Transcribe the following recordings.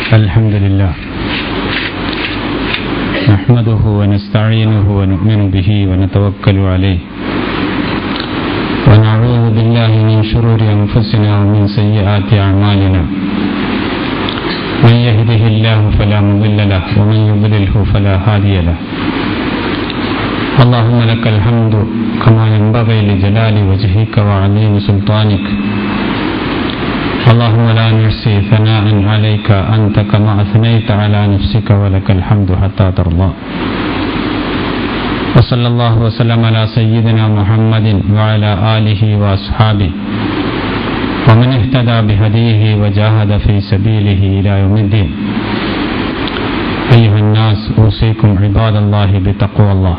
الحمد لله نحمده ونستعينه ونؤمن به ونتوكل عليه ونعوذ بالله من شرور أنفسنا ومن سيئات أعمالنا من يهده الله فلا مضل له ومن يضلله فلا هادي له اللهم لك الحمد كما ينبغي لجلال وجهك وعظيم سلطانك اللهم لا نحصي ثناء عليك أنت كما أثنيت على نفسك ولك الحمد حتى ترضى وصلى الله وسلم على سيدنا محمد وعلى آله وأصحابه ومن اهتدى بهديه وجاهد في سبيله إلى يوم الدين أيها الناس أوصيكم عباد الله بتقوى الله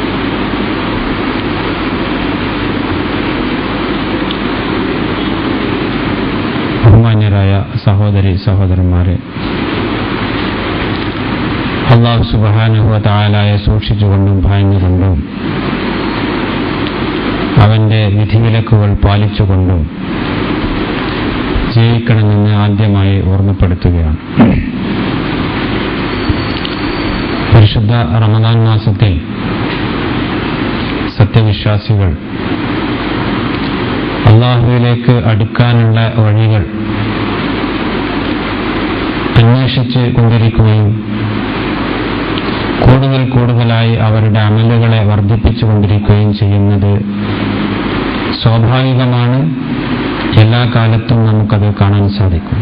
ബഹുമാന്യരായ സഹോദരി സഹോദരന്മാരെ അള്ളാഹു സുബാനുഹ താലായെ സൂക്ഷിച്ചുകൊണ്ടും ഭയന്നുകൊണ്ടും അവന്റെ വിധിവിലക്കുകൾ പാലിച്ചുകൊണ്ടും ജീവിക്കണമെന്ന് ആദ്യമായി ഓർമ്മപ്പെടുത്തുകയാണ് പരിശുദ്ധ റമദാൻ മാസത്തിൽ സത്യവിശ്വാസികൾ അള്ളാഹുവിലേക്ക് അടുക്കാനുള്ള വഴികൾ അന്വേഷിച്ച് കൊണ്ടിരിക്കുകയും കൂടുതൽ കൂടുതലായി അവരുടെ അമലുകളെ വർദ്ധിപ്പിച്ചു കൊണ്ടിരിക്കുകയും ചെയ്യുന്നത് സ്വാഭാവികമാണ് എല്ലാ കാലത്തും നമുക്കത് കാണാൻ സാധിക്കും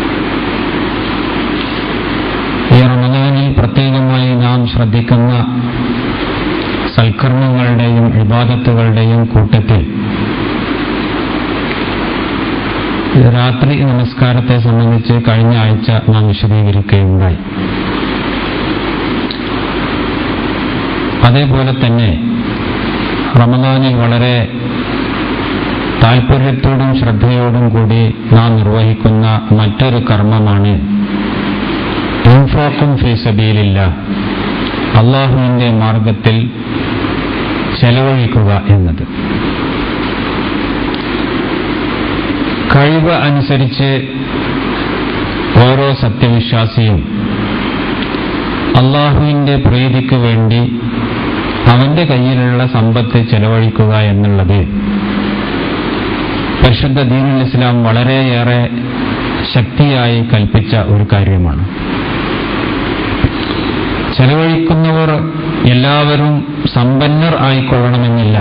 ഈ റമദാനിൽ പ്രത്യേകമായി നാം ശ്രദ്ധിക്കുന്ന സൽക്കർമ്മങ്ങളുടെയും വിവാദത്തുകളുടെയും കൂട്ടത്തിൽ രാത്രി നമസ്കാരത്തെ സംബന്ധിച്ച് കഴിഞ്ഞ ആഴ്ച നാം വിശദീകരിക്കുകയുണ്ടായി അതേപോലെ തന്നെ റമദാനിൽ വളരെ താൽപര്യത്തോടും ശ്രദ്ധയോടും കൂടി നാം നിർവഹിക്കുന്ന മറ്റൊരു കർമ്മമാണ് ഇൻഫോക്കും ഫീസബിയിലില്ല അള്ളാഹുവിന്റെ മാർഗത്തിൽ ചെലവഴിക്കുക എന്നത് കഴിവ് അനുസരിച്ച് ഓരോ സത്യവിശ്വാസിയും അള്ളാഹുവിന്റെ പ്രീതിക്ക് വേണ്ടി അവന്റെ കയ്യിലുള്ള സമ്പത്ത് ചെലവഴിക്കുക എന്നുള്ളത് പരിശുദ്ധ ദീനുൽ ഇസ്ലാം വളരെയേറെ ശക്തിയായി കൽപ്പിച്ച ഒരു കാര്യമാണ് ചെലവഴിക്കുന്നവർ എല്ലാവരും സമ്പന്നർ ആയിക്കൊള്ളണമെന്നില്ല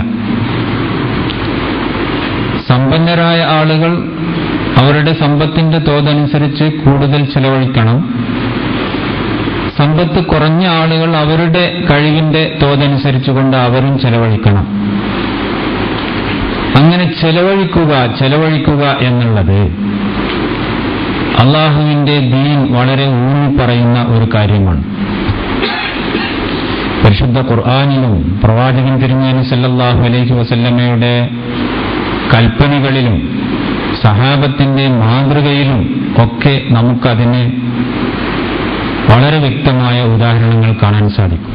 സമ്പന്നരായ ആളുകൾ അവരുടെ സമ്പത്തിന്റെ തോതനുസരിച്ച് കൂടുതൽ ചെലവഴിക്കണം സമ്പത്ത് കുറഞ്ഞ ആളുകൾ അവരുടെ കഴിവിന്റെ തോതനുസരിച്ചുകൊണ്ട് അവരും ചെലവഴിക്കണം അങ്ങനെ ചെലവഴിക്കുക ചെലവഴിക്കുക എന്നുള്ളത് അള്ളാഹുവിന്റെ ദീൻ വളരെ ഊന്നി പറയുന്ന ഒരു കാര്യമാണ് പരിശുദ്ധ ഖുർആാനിലും പ്രവാചകൻ തിരുമേനി സല്ലാഹു അലൈഹി വസല്ലമ്മയുടെ കൽപ്പനകളിലും സഹാബത്തിന്റെ മാതൃകയിലും ഒക്കെ നമുക്കതിന് വളരെ വ്യക്തമായ ഉദാഹരണങ്ങൾ കാണാൻ സാധിക്കും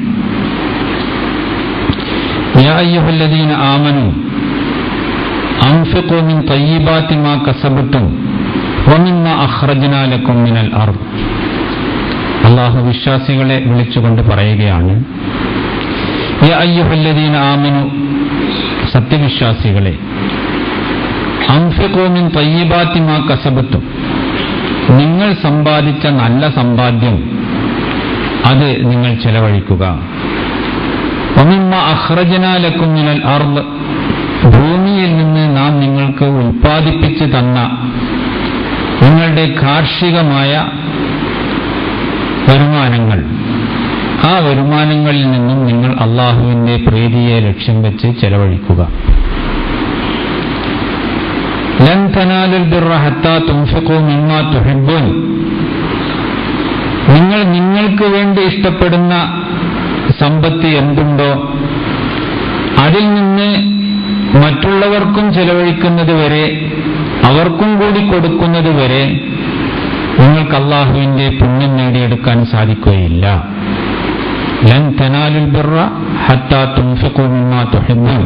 ആമനു أنفقوا من طيبات ما كسبتم ومما أخرجنا لكم من الأرض അള്ളാഹു വിശ്വാസികളെ വിളിച്ചുകൊണ്ട് പറയുകയാണ് അയ്യുഹല്ലദീന ആമനു സത്യവിശ്വാസികളെ അംഫിഖോമിൻ തയ്യബാത്തിമാ കസബത്തും നിങ്ങൾ സമ്പാദിച്ച നല്ല സമ്പാദ്യം അത് നിങ്ങൾ ചെലവഴിക്കുക ഒമിമ്മ അഹ്റജനാലക്കും മിനൽ അർദ് ഭൂമിയിൽ നിന്ന് നാം നിങ്ങൾക്ക് ഉൽപ്പാദിപ്പിച്ച് തന്ന നിങ്ങളുടെ കാർഷികമായ വരുമാനങ്ങൾ ആ വരുമാനങ്ങളിൽ നിന്നും നിങ്ങൾ അള്ളാഹുവിന്റെ പ്രീതിയെ ലക്ഷ്യം വെച്ച് ചെലവഴിക്കുക ലൻ തനാലുൽ ബിർറ ഹത്താ തുൻഫിഖു മിമ്മാ തുഹിബ്ബുൻ നിങ്ങൾ നിങ്ങൾക്ക് വേണ്ടി ഇഷ്ടപ്പെടുന്ന സമ്പത്ത് എന്തുണ്ടോ അതിൽ നിന്ന് മറ്റുള്ളവർക്കും ചെലവഴിക്കുന്നത് വരെ അവർക്കും കൂടി കൊടുക്കുന്നത് വരെ നിങ്ങൾക്ക് അള്ളാഹുവിന്റെ പുണ്യം നേടിയെടുക്കാൻ സാധിക്കുകയില്ല ലൻ തനാലുൽ ബിർറ ഹത്താ തുൻഫിഖു മിമ്മാ തുഹിബ്ബുൻ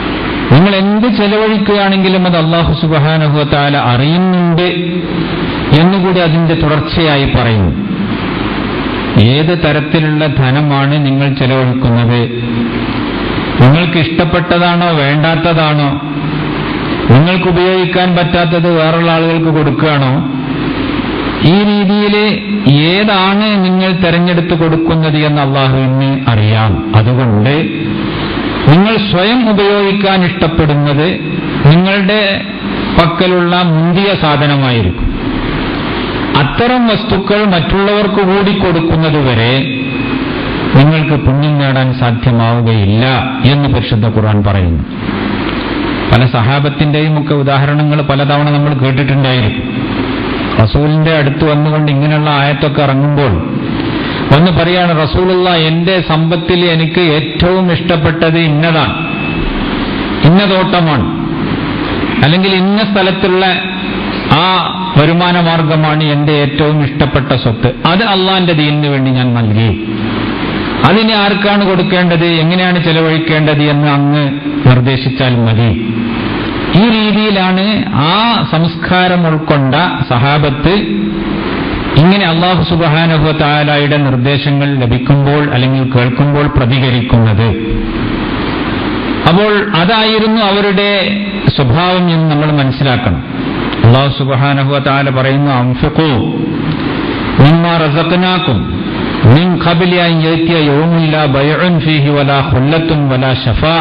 നിങ്ങൾ എന്ത് ചെലവഴിക്കുകയാണെങ്കിലും അത് അള്ളാഹു സുബാനഹുത്താല അറിയുന്നുണ്ട് എന്നുകൂടി അതിന്റെ തുടർച്ചയായി പറയുന്നു ഏത് തരത്തിലുള്ള ധനമാണ് നിങ്ങൾ ചെലവഴിക്കുന്നത് നിങ്ങൾക്ക് ഇഷ്ടപ്പെട്ടതാണോ വേണ്ടാത്തതാണോ നിങ്ങൾക്ക് ഉപയോഗിക്കാൻ പറ്റാത്തത് വേറുള്ള ആളുകൾക്ക് കൊടുക്കുകയാണോ ഈ രീതിയിൽ ഏതാണ് നിങ്ങൾ തെരഞ്ഞെടുത്ത് കൊടുക്കുന്നത് എന്ന് അള്ളാഹുവിന് അറിയാം അതുകൊണ്ട് നിങ്ങൾ സ്വയം ഉപയോഗിക്കാൻ ഇഷ്ടപ്പെടുന്നത് നിങ്ങളുടെ പക്കലുള്ള മുന്തിയ സാധനമായിരിക്കും അത്തരം വസ്തുക്കൾ മറ്റുള്ളവർക്ക് കൂടി കൊടുക്കുന്നതുവരെ നിങ്ങൾക്ക് പുണ്യം നേടാൻ സാധ്യമാവുകയില്ല എന്ന് പരിശുദ്ധ ഖുർആൻ പറയുന്നു പല സഹാബത്തിന്റെയും ഒക്കെ ഉദാഹരണങ്ങൾ പലതവണ നമ്മൾ കേട്ടിട്ടുണ്ടായിരിക്കും റസൂലിന്റെ അടുത്ത് വന്നുകൊണ്ട് ഇങ്ങനെയുള്ള ആയത്തൊക്കെ ഇറങ്ങുമ്പോൾ ഒന്ന് പറയാണ് റസൂലുള്ള എന്റെ സമ്പത്തിൽ എനിക്ക് ഏറ്റവും ഇഷ്ടപ്പെട്ടത് ഇന്നതാണ് ഇന്ന തോട്ടമാണ് അല്ലെങ്കിൽ ഇന്ന സ്ഥലത്തുള്ള ആ വരുമാന മാർഗമാണ് എന്റെ ഏറ്റവും ഇഷ്ടപ്പെട്ട സ്വത്ത് അത് അള്ളാന്റെ ദീനിന് വേണ്ടി ഞാൻ നൽകി അതിന് ആർക്കാണ് കൊടുക്കേണ്ടത് എങ്ങനെയാണ് ചെലവഴിക്കേണ്ടത് എന്ന് അങ്ങ് നിർദ്ദേശിച്ചാൽ മതി ഈ രീതിയിലാണ് ആ സംസ്കാരം ഉൾക്കൊണ്ട സഹാബത്ത് ഇങ്ങനെ അള്ളാഹു സുബാനഹു താലായുടെ നിർദ്ദേശങ്ങൾ ലഭിക്കുമ്പോൾ അല്ലെങ്കിൽ കേൾക്കുമ്പോൾ പ്രതികരിക്കുന്നത് അപ്പോൾ അതായിരുന്നു അവരുടെ സ്വഭാവം എന്ന് നമ്മൾ മനസ്സിലാക്കണം അള്ളാഹു സുബാനഹു താല പറയുന്നു അംഫിക്കൂ മിമ്മ റസഖനാക്കും മിൻ ഖബലി അൻ യഅതിയ യൗമുൻ ലാ ബൈഉൻ ഫീഹി വലാ ഖുല്ലത്തുൻ വലാ ശഫാഅ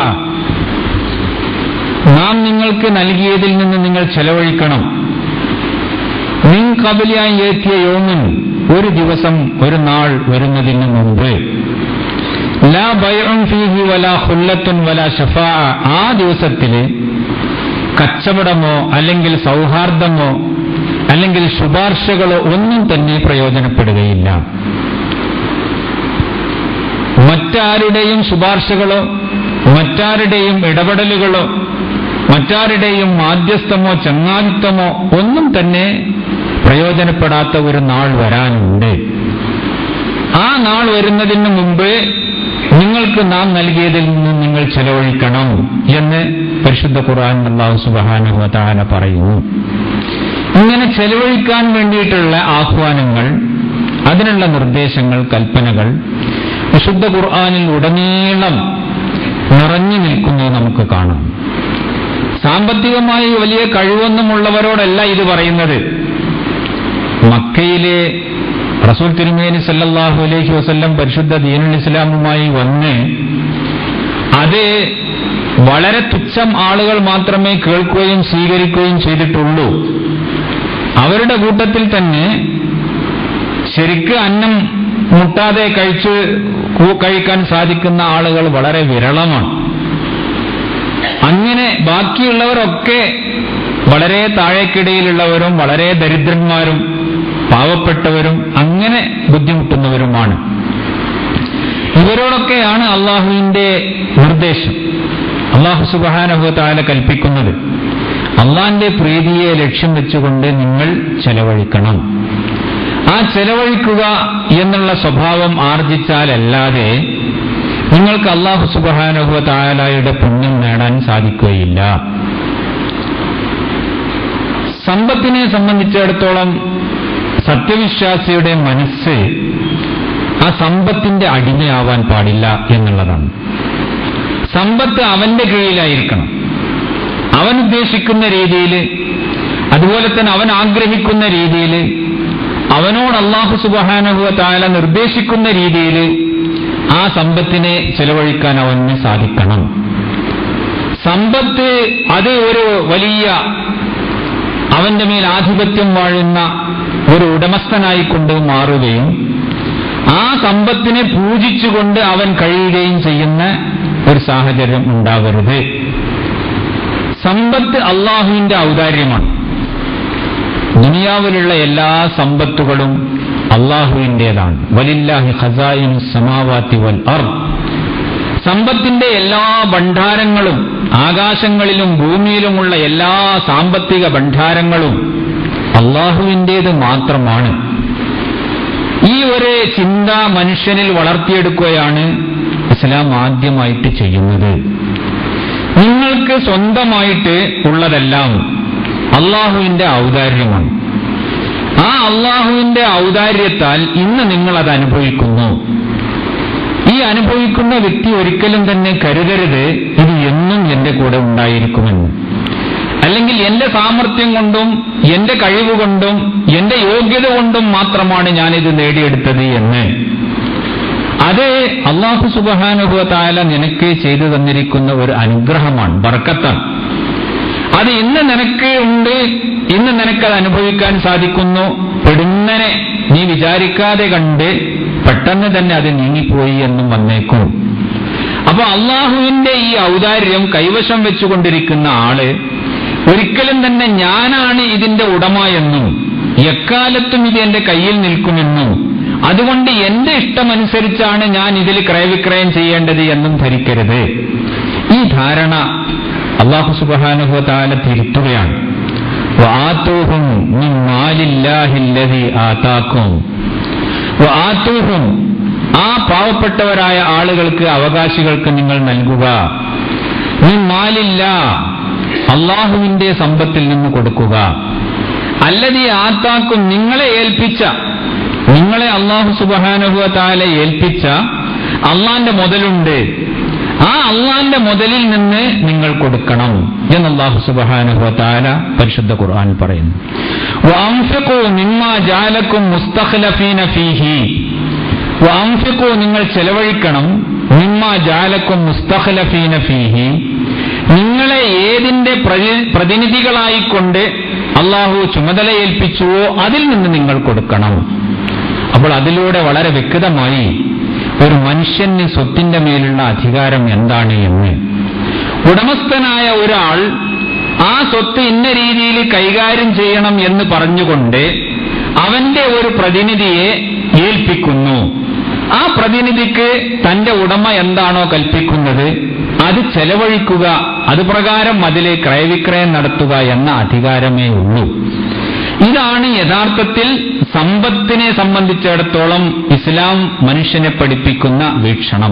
നാം നിങ്ങൾക്ക് നൽകിയതിൽ നിന്ന് നിങ്ങൾ ചെലവഴിക്കണം മിൻ ഖബലി അൻ യഅതിയ യൗമുൻ ഒരു ദിവസം ഒരു നാൾ വരുന്നതിന് മുമ്പ് ലാ ബൈഉൻ ഫീഹി വലാ ഖുല്ലത്തുൻ വലാ ശഫാഅ ആ ദിവസത്തില് കച്ചവടമോ അല്ലെങ്കിൽ സൗഹാർദ്ദമോ അല്ലെങ്കിൽ ശുപാർശകളോ ഒന്നും തന്നെ പ്രയോജനപ്പെടുകയില്ല മറ്റാരുടെയും ശുപാർശകളോ മറ്റാരുടെയും ഇടപെടലുകളോ മറ്റാരുടെയും മാധ്യസ്ഥമോ ചങ്ങാതിത്വമോ ഒന്നും തന്നെ പ്രയോജനപ്പെടാത്ത ഒരു നാൾ വരാനുണ്ട് ആ നാൾ വരുന്നതിന് മുമ്പ് നിങ്ങൾക്ക് നാം നൽകിയതിൽ നിന്ന് നിങ്ങൾ ചെലവഴിക്കണം എന്ന് പരിശുദ്ധ ഖുർആൻ അള്ളാഹു സുബാനുഹ താല പറയുന്നു ഇങ്ങനെ ചെലവഴിക്കാൻ വേണ്ടിയിട്ടുള്ള ആഹ്വാനങ്ങൾ അതിനുള്ള നിർദ്ദേശങ്ങൾ കൽപ്പനകൾ വിശുദ്ധ ഖുർആാനിൽ ഉടനീളം നിറഞ്ഞു നിൽക്കുന്നത് നമുക്ക് കാണാം സാമ്പത്തികമായി വലിയ കഴിവൊന്നുമുള്ളവരോടല്ല ഇത് പറയുന്നത് മക്കയിലെ റസൂൽ തിരുമേനി സല്ലല്ലാഹു അലൈഹി വസല്ലം പരിശുദ്ധ ദീനുൽ ഇസ്ലാമുമായി വന്ന് അത് വളരെ തുച്ഛം ആളുകൾ മാത്രമേ കേൾക്കുകയും സ്വീകരിക്കുകയും ചെയ്തിട്ടുള്ളൂ അവരുടെ കൂട്ടത്തിൽ തന്നെ ശരിക്ക് അന്നം മുട്ടാതെ കഴിച്ച് കഴിക്കാൻ സാധിക്കുന്ന ആളുകൾ വളരെ വിരളമാണ് അങ്ങനെ ബാക്കിയുള്ളവരൊക്കെ വളരെ താഴേക്കിടയിലുള്ളവരും വളരെ ദരിദ്രന്മാരും പാവപ്പെട്ടവരും അങ്ങനെ ബുദ്ധിമുട്ടുന്നവരുമാണ് ഇവരോടൊക്കെയാണ് അള്ളാഹുവിന്റെ നിർദ്ദേശം അള്ളാഹു സുബാനഹു താല കൽപ്പിക്കുന്നത് അള്ളാന്റെ പ്രീതിയെ ലക്ഷ്യം വെച്ചുകൊണ്ട് നിങ്ങൾ ചെലവഴിക്കണം ആ ചെലവഴിക്കുക എന്നുള്ള സ്വഭാവം ആർജിച്ചാലല്ലാതെ നിങ്ങൾക്ക് അള്ളാഹു സുബാനഹു താലായുടെ പുണ്യം നേടാൻ സാധിക്കുകയില്ല സമ്പത്തിനെ സംബന്ധിച്ചിടത്തോളം സത്യവിശ്വാസിയുടെ മനസ്സ് ആ സമ്പത്തിന്റെ അടിമയാവാൻ പാടില്ല എന്നുള്ളതാണ് സമ്പത്ത് അവന്റെ കീഴിലായിരിക്കണം അവൻ ഉദ്ദേശിക്കുന്ന രീതിയിൽ അതുപോലെ തന്നെ അവൻ ആഗ്രഹിക്കുന്ന രീതിയിൽ അവനോട് അള്ളാഹു സുബഹാനഹുവ താല നിർദ്ദേശിക്കുന്ന രീതിയിൽ ആ സമ്പത്തിനെ ചെലവഴിക്കാൻ അവന് സാധിക്കണം സമ്പത്ത് അത് ഒരു വലിയ അവന്റെ മേൽ ആധിപത്യം വാഴുന്ന ഒരു ഉടമസ്ഥനായിക്കൊണ്ട് മാറുകയും ആ സമ്പത്തിനെ പൂജിച്ചുകൊണ്ട് അവൻ കഴിയുകയും ചെയ്യുന്ന ഒരു സാഹചര്യം ഉണ്ടാവരുത് സമ്പത്ത് അള്ളാഹുവിന്റെ ഔദാര്യമാണ് ദുനിയാവിലുള്ള എല്ലാ സമ്പത്തുകളും അള്ളാഹുവിൻ്റെതാണ് വലില്ലാഹി ഖസായിൻ സമാവാത്തി വൽ അർ സമ്പത്തിന്റെ എല്ലാ ഭണ്ഡാരങ്ങളും ആകാശങ്ങളിലും ഭൂമിയിലുമുള്ള എല്ലാ സാമ്പത്തിക ഭണ്ഡാരങ്ങളും അള്ളാഹുവിൻ്റേത് മാത്രമാണ് ഈ ഒരു ചിന്ത മനുഷ്യനിൽ വളർത്തിയെടുക്കുകയാണ് ഇസ്ലാം ആദ്യമായിട്ട് ചെയ്യുന്നത് നിങ്ങൾക്ക് സ്വന്തമായിട്ട് ഉള്ളതെല്ലാം അള്ളാഹുവിന്റെ ഔദാര്യമാണ് ആ അള്ളാഹുവിന്റെ ഔദാര്യത്താൽ ഇന്ന് നിങ്ങൾ അത് അനുഭവിക്കുന്നു ഈ അനുഭവിക്കുന്ന വ്യക്തി ഒരിക്കലും തന്നെ കരുതരുത് ഇത് എന്നും എന്റെ കൂടെ ഉണ്ടായിരിക്കുമെന്ന് അല്ലെങ്കിൽ എന്റെ സാമർഥ്യം കൊണ്ടും എന്റെ കഴിവ് കൊണ്ടും എന്റെ യോഗ്യത കൊണ്ടും മാത്രമാണ് ഞാനിത് നേടിയെടുത്തത് എന്ന് അത് അള്ളാഹു സുബാനുഭവ താല നിനക്ക് ചെയ്തു തന്നിരിക്കുന്ന ഒരു അനുഗ്രഹമാണ് ബർക്കത്താണ് അത് ഇന്ന് നിനക്ക് ഉണ്ട് ഇന്ന് നിനക്കത് അനുഭവിക്കാൻ സാധിക്കുന്നു പെടുന്നനെ നീ വിചാരിക്കാതെ കണ്ട് പെട്ടെന്ന് തന്നെ അത് നീങ്ങിപ്പോയി എന്നും വന്നേക്കും അപ്പൊ അള്ളാഹുവിന്റെ ഈ ഔദാര്യം കൈവശം വെച്ചുകൊണ്ടിരിക്കുന്ന ആള് ഒരിക്കലും തന്നെ ഞാനാണ് ഇതിന്റെ ഉടമ എന്നും എക്കാലത്തും ഇത് എന്റെ കയ്യിൽ നിൽക്കുമെന്നും അതുകൊണ്ട് എന്റെ ഇഷ്ടമനുസരിച്ചാണ് ഞാൻ ഇതിൽ ക്രയവിക്രയം ചെയ്യേണ്ടത് എന്നും ധരിക്കരുത് ഈ ധാരണ അള്ളാഹു സുബാനുഭവ താല തിരുത്തുകയാണ് വാത്തൂഹും മിൻ മാലില്ലാഹില്ലദി ആതാക്കും വാത്തൂഹും ആ പാവപ്പെട്ടവരായ ആളുകൾക്ക് അവകാശികൾക്ക് നിങ്ങൾ നൽകുക മിൻ മാലില്ല അള്ളാഹുവിന്റെ സമ്പത്തിൽ നിന്ന് കൊടുക്കുക അല്ലതി ആത്താക്കും നിങ്ങളെ ഏൽപ്പിച്ച നിങ്ങളെ അള്ളാഹു സുബാനുഭവ താല ഏൽപ്പിച്ച അള്ളാന്റെ മുതലുണ്ട് ആ അള്ളാന്റെ മുതലിൽ നിന്ന് നിങ്ങൾ കൊടുക്കണം എന്ന് അള്ളാഹു സുബാനുഭവ താല പരിശുദ്ധ ഖുർആൻ പറയുന്നു വഅൻഫിഖൂ മിമ്മാ ജാലക്കും മുസ്തഖ്ലഫീന ഫീഹി വഅൻഫിഖൂ നിങ്ങൾ ചെലവഴിക്കണം മിമ്മാ ജാലക്കും മുസ്തഖ്ലഫീന ഫീഹി നിങ്ങളെ ഏതിന്റെ പ്രതി- പ്രതിനിധികളായിക്കൊണ്ട് അള്ളാഹു ചുമതല ഏൽപ്പിച്ചുവോ അതിൽ നിന്ന് നിങ്ങൾ കൊടുക്കണം അപ്പോൾ അതിലൂടെ വളരെ വ്യക്തമായി ഒരു മനുഷ്യന് സ്വത്തിന്റെ മേലുള്ള അധികാരം എന്താണ് എന്ന് ഉടമസ്ഥനായ ഒരാൾ ആ സ്വത്ത് ഇന്ന രീതിയിൽ കൈകാര്യം ചെയ്യണം എന്ന് പറഞ്ഞുകൊണ്ട് അവന്റെ ഒരു പ്രതിനിധിയെ ഏൽപ്പിക്കുന്നു ആ പ്രതിനിധിക്ക് തന്റെ ഉടമ എന്താണോ കൽപ്പിക്കുന്നത് അത് ചെലവഴിക്കുക അത് പ്രകാരം അതിലെ ക്രയവിക്രയം നടത്തുക എന്ന അധികാരമേ ഉള്ളൂ ഇതാണ് യഥാർത്ഥത്തിൽ സമ്പത്തിനെ സംബന്ധിച്ചിടത്തോളം ഇസ്ലാം മനുഷ്യനെ പഠിപ്പിക്കുന്ന വീക്ഷണം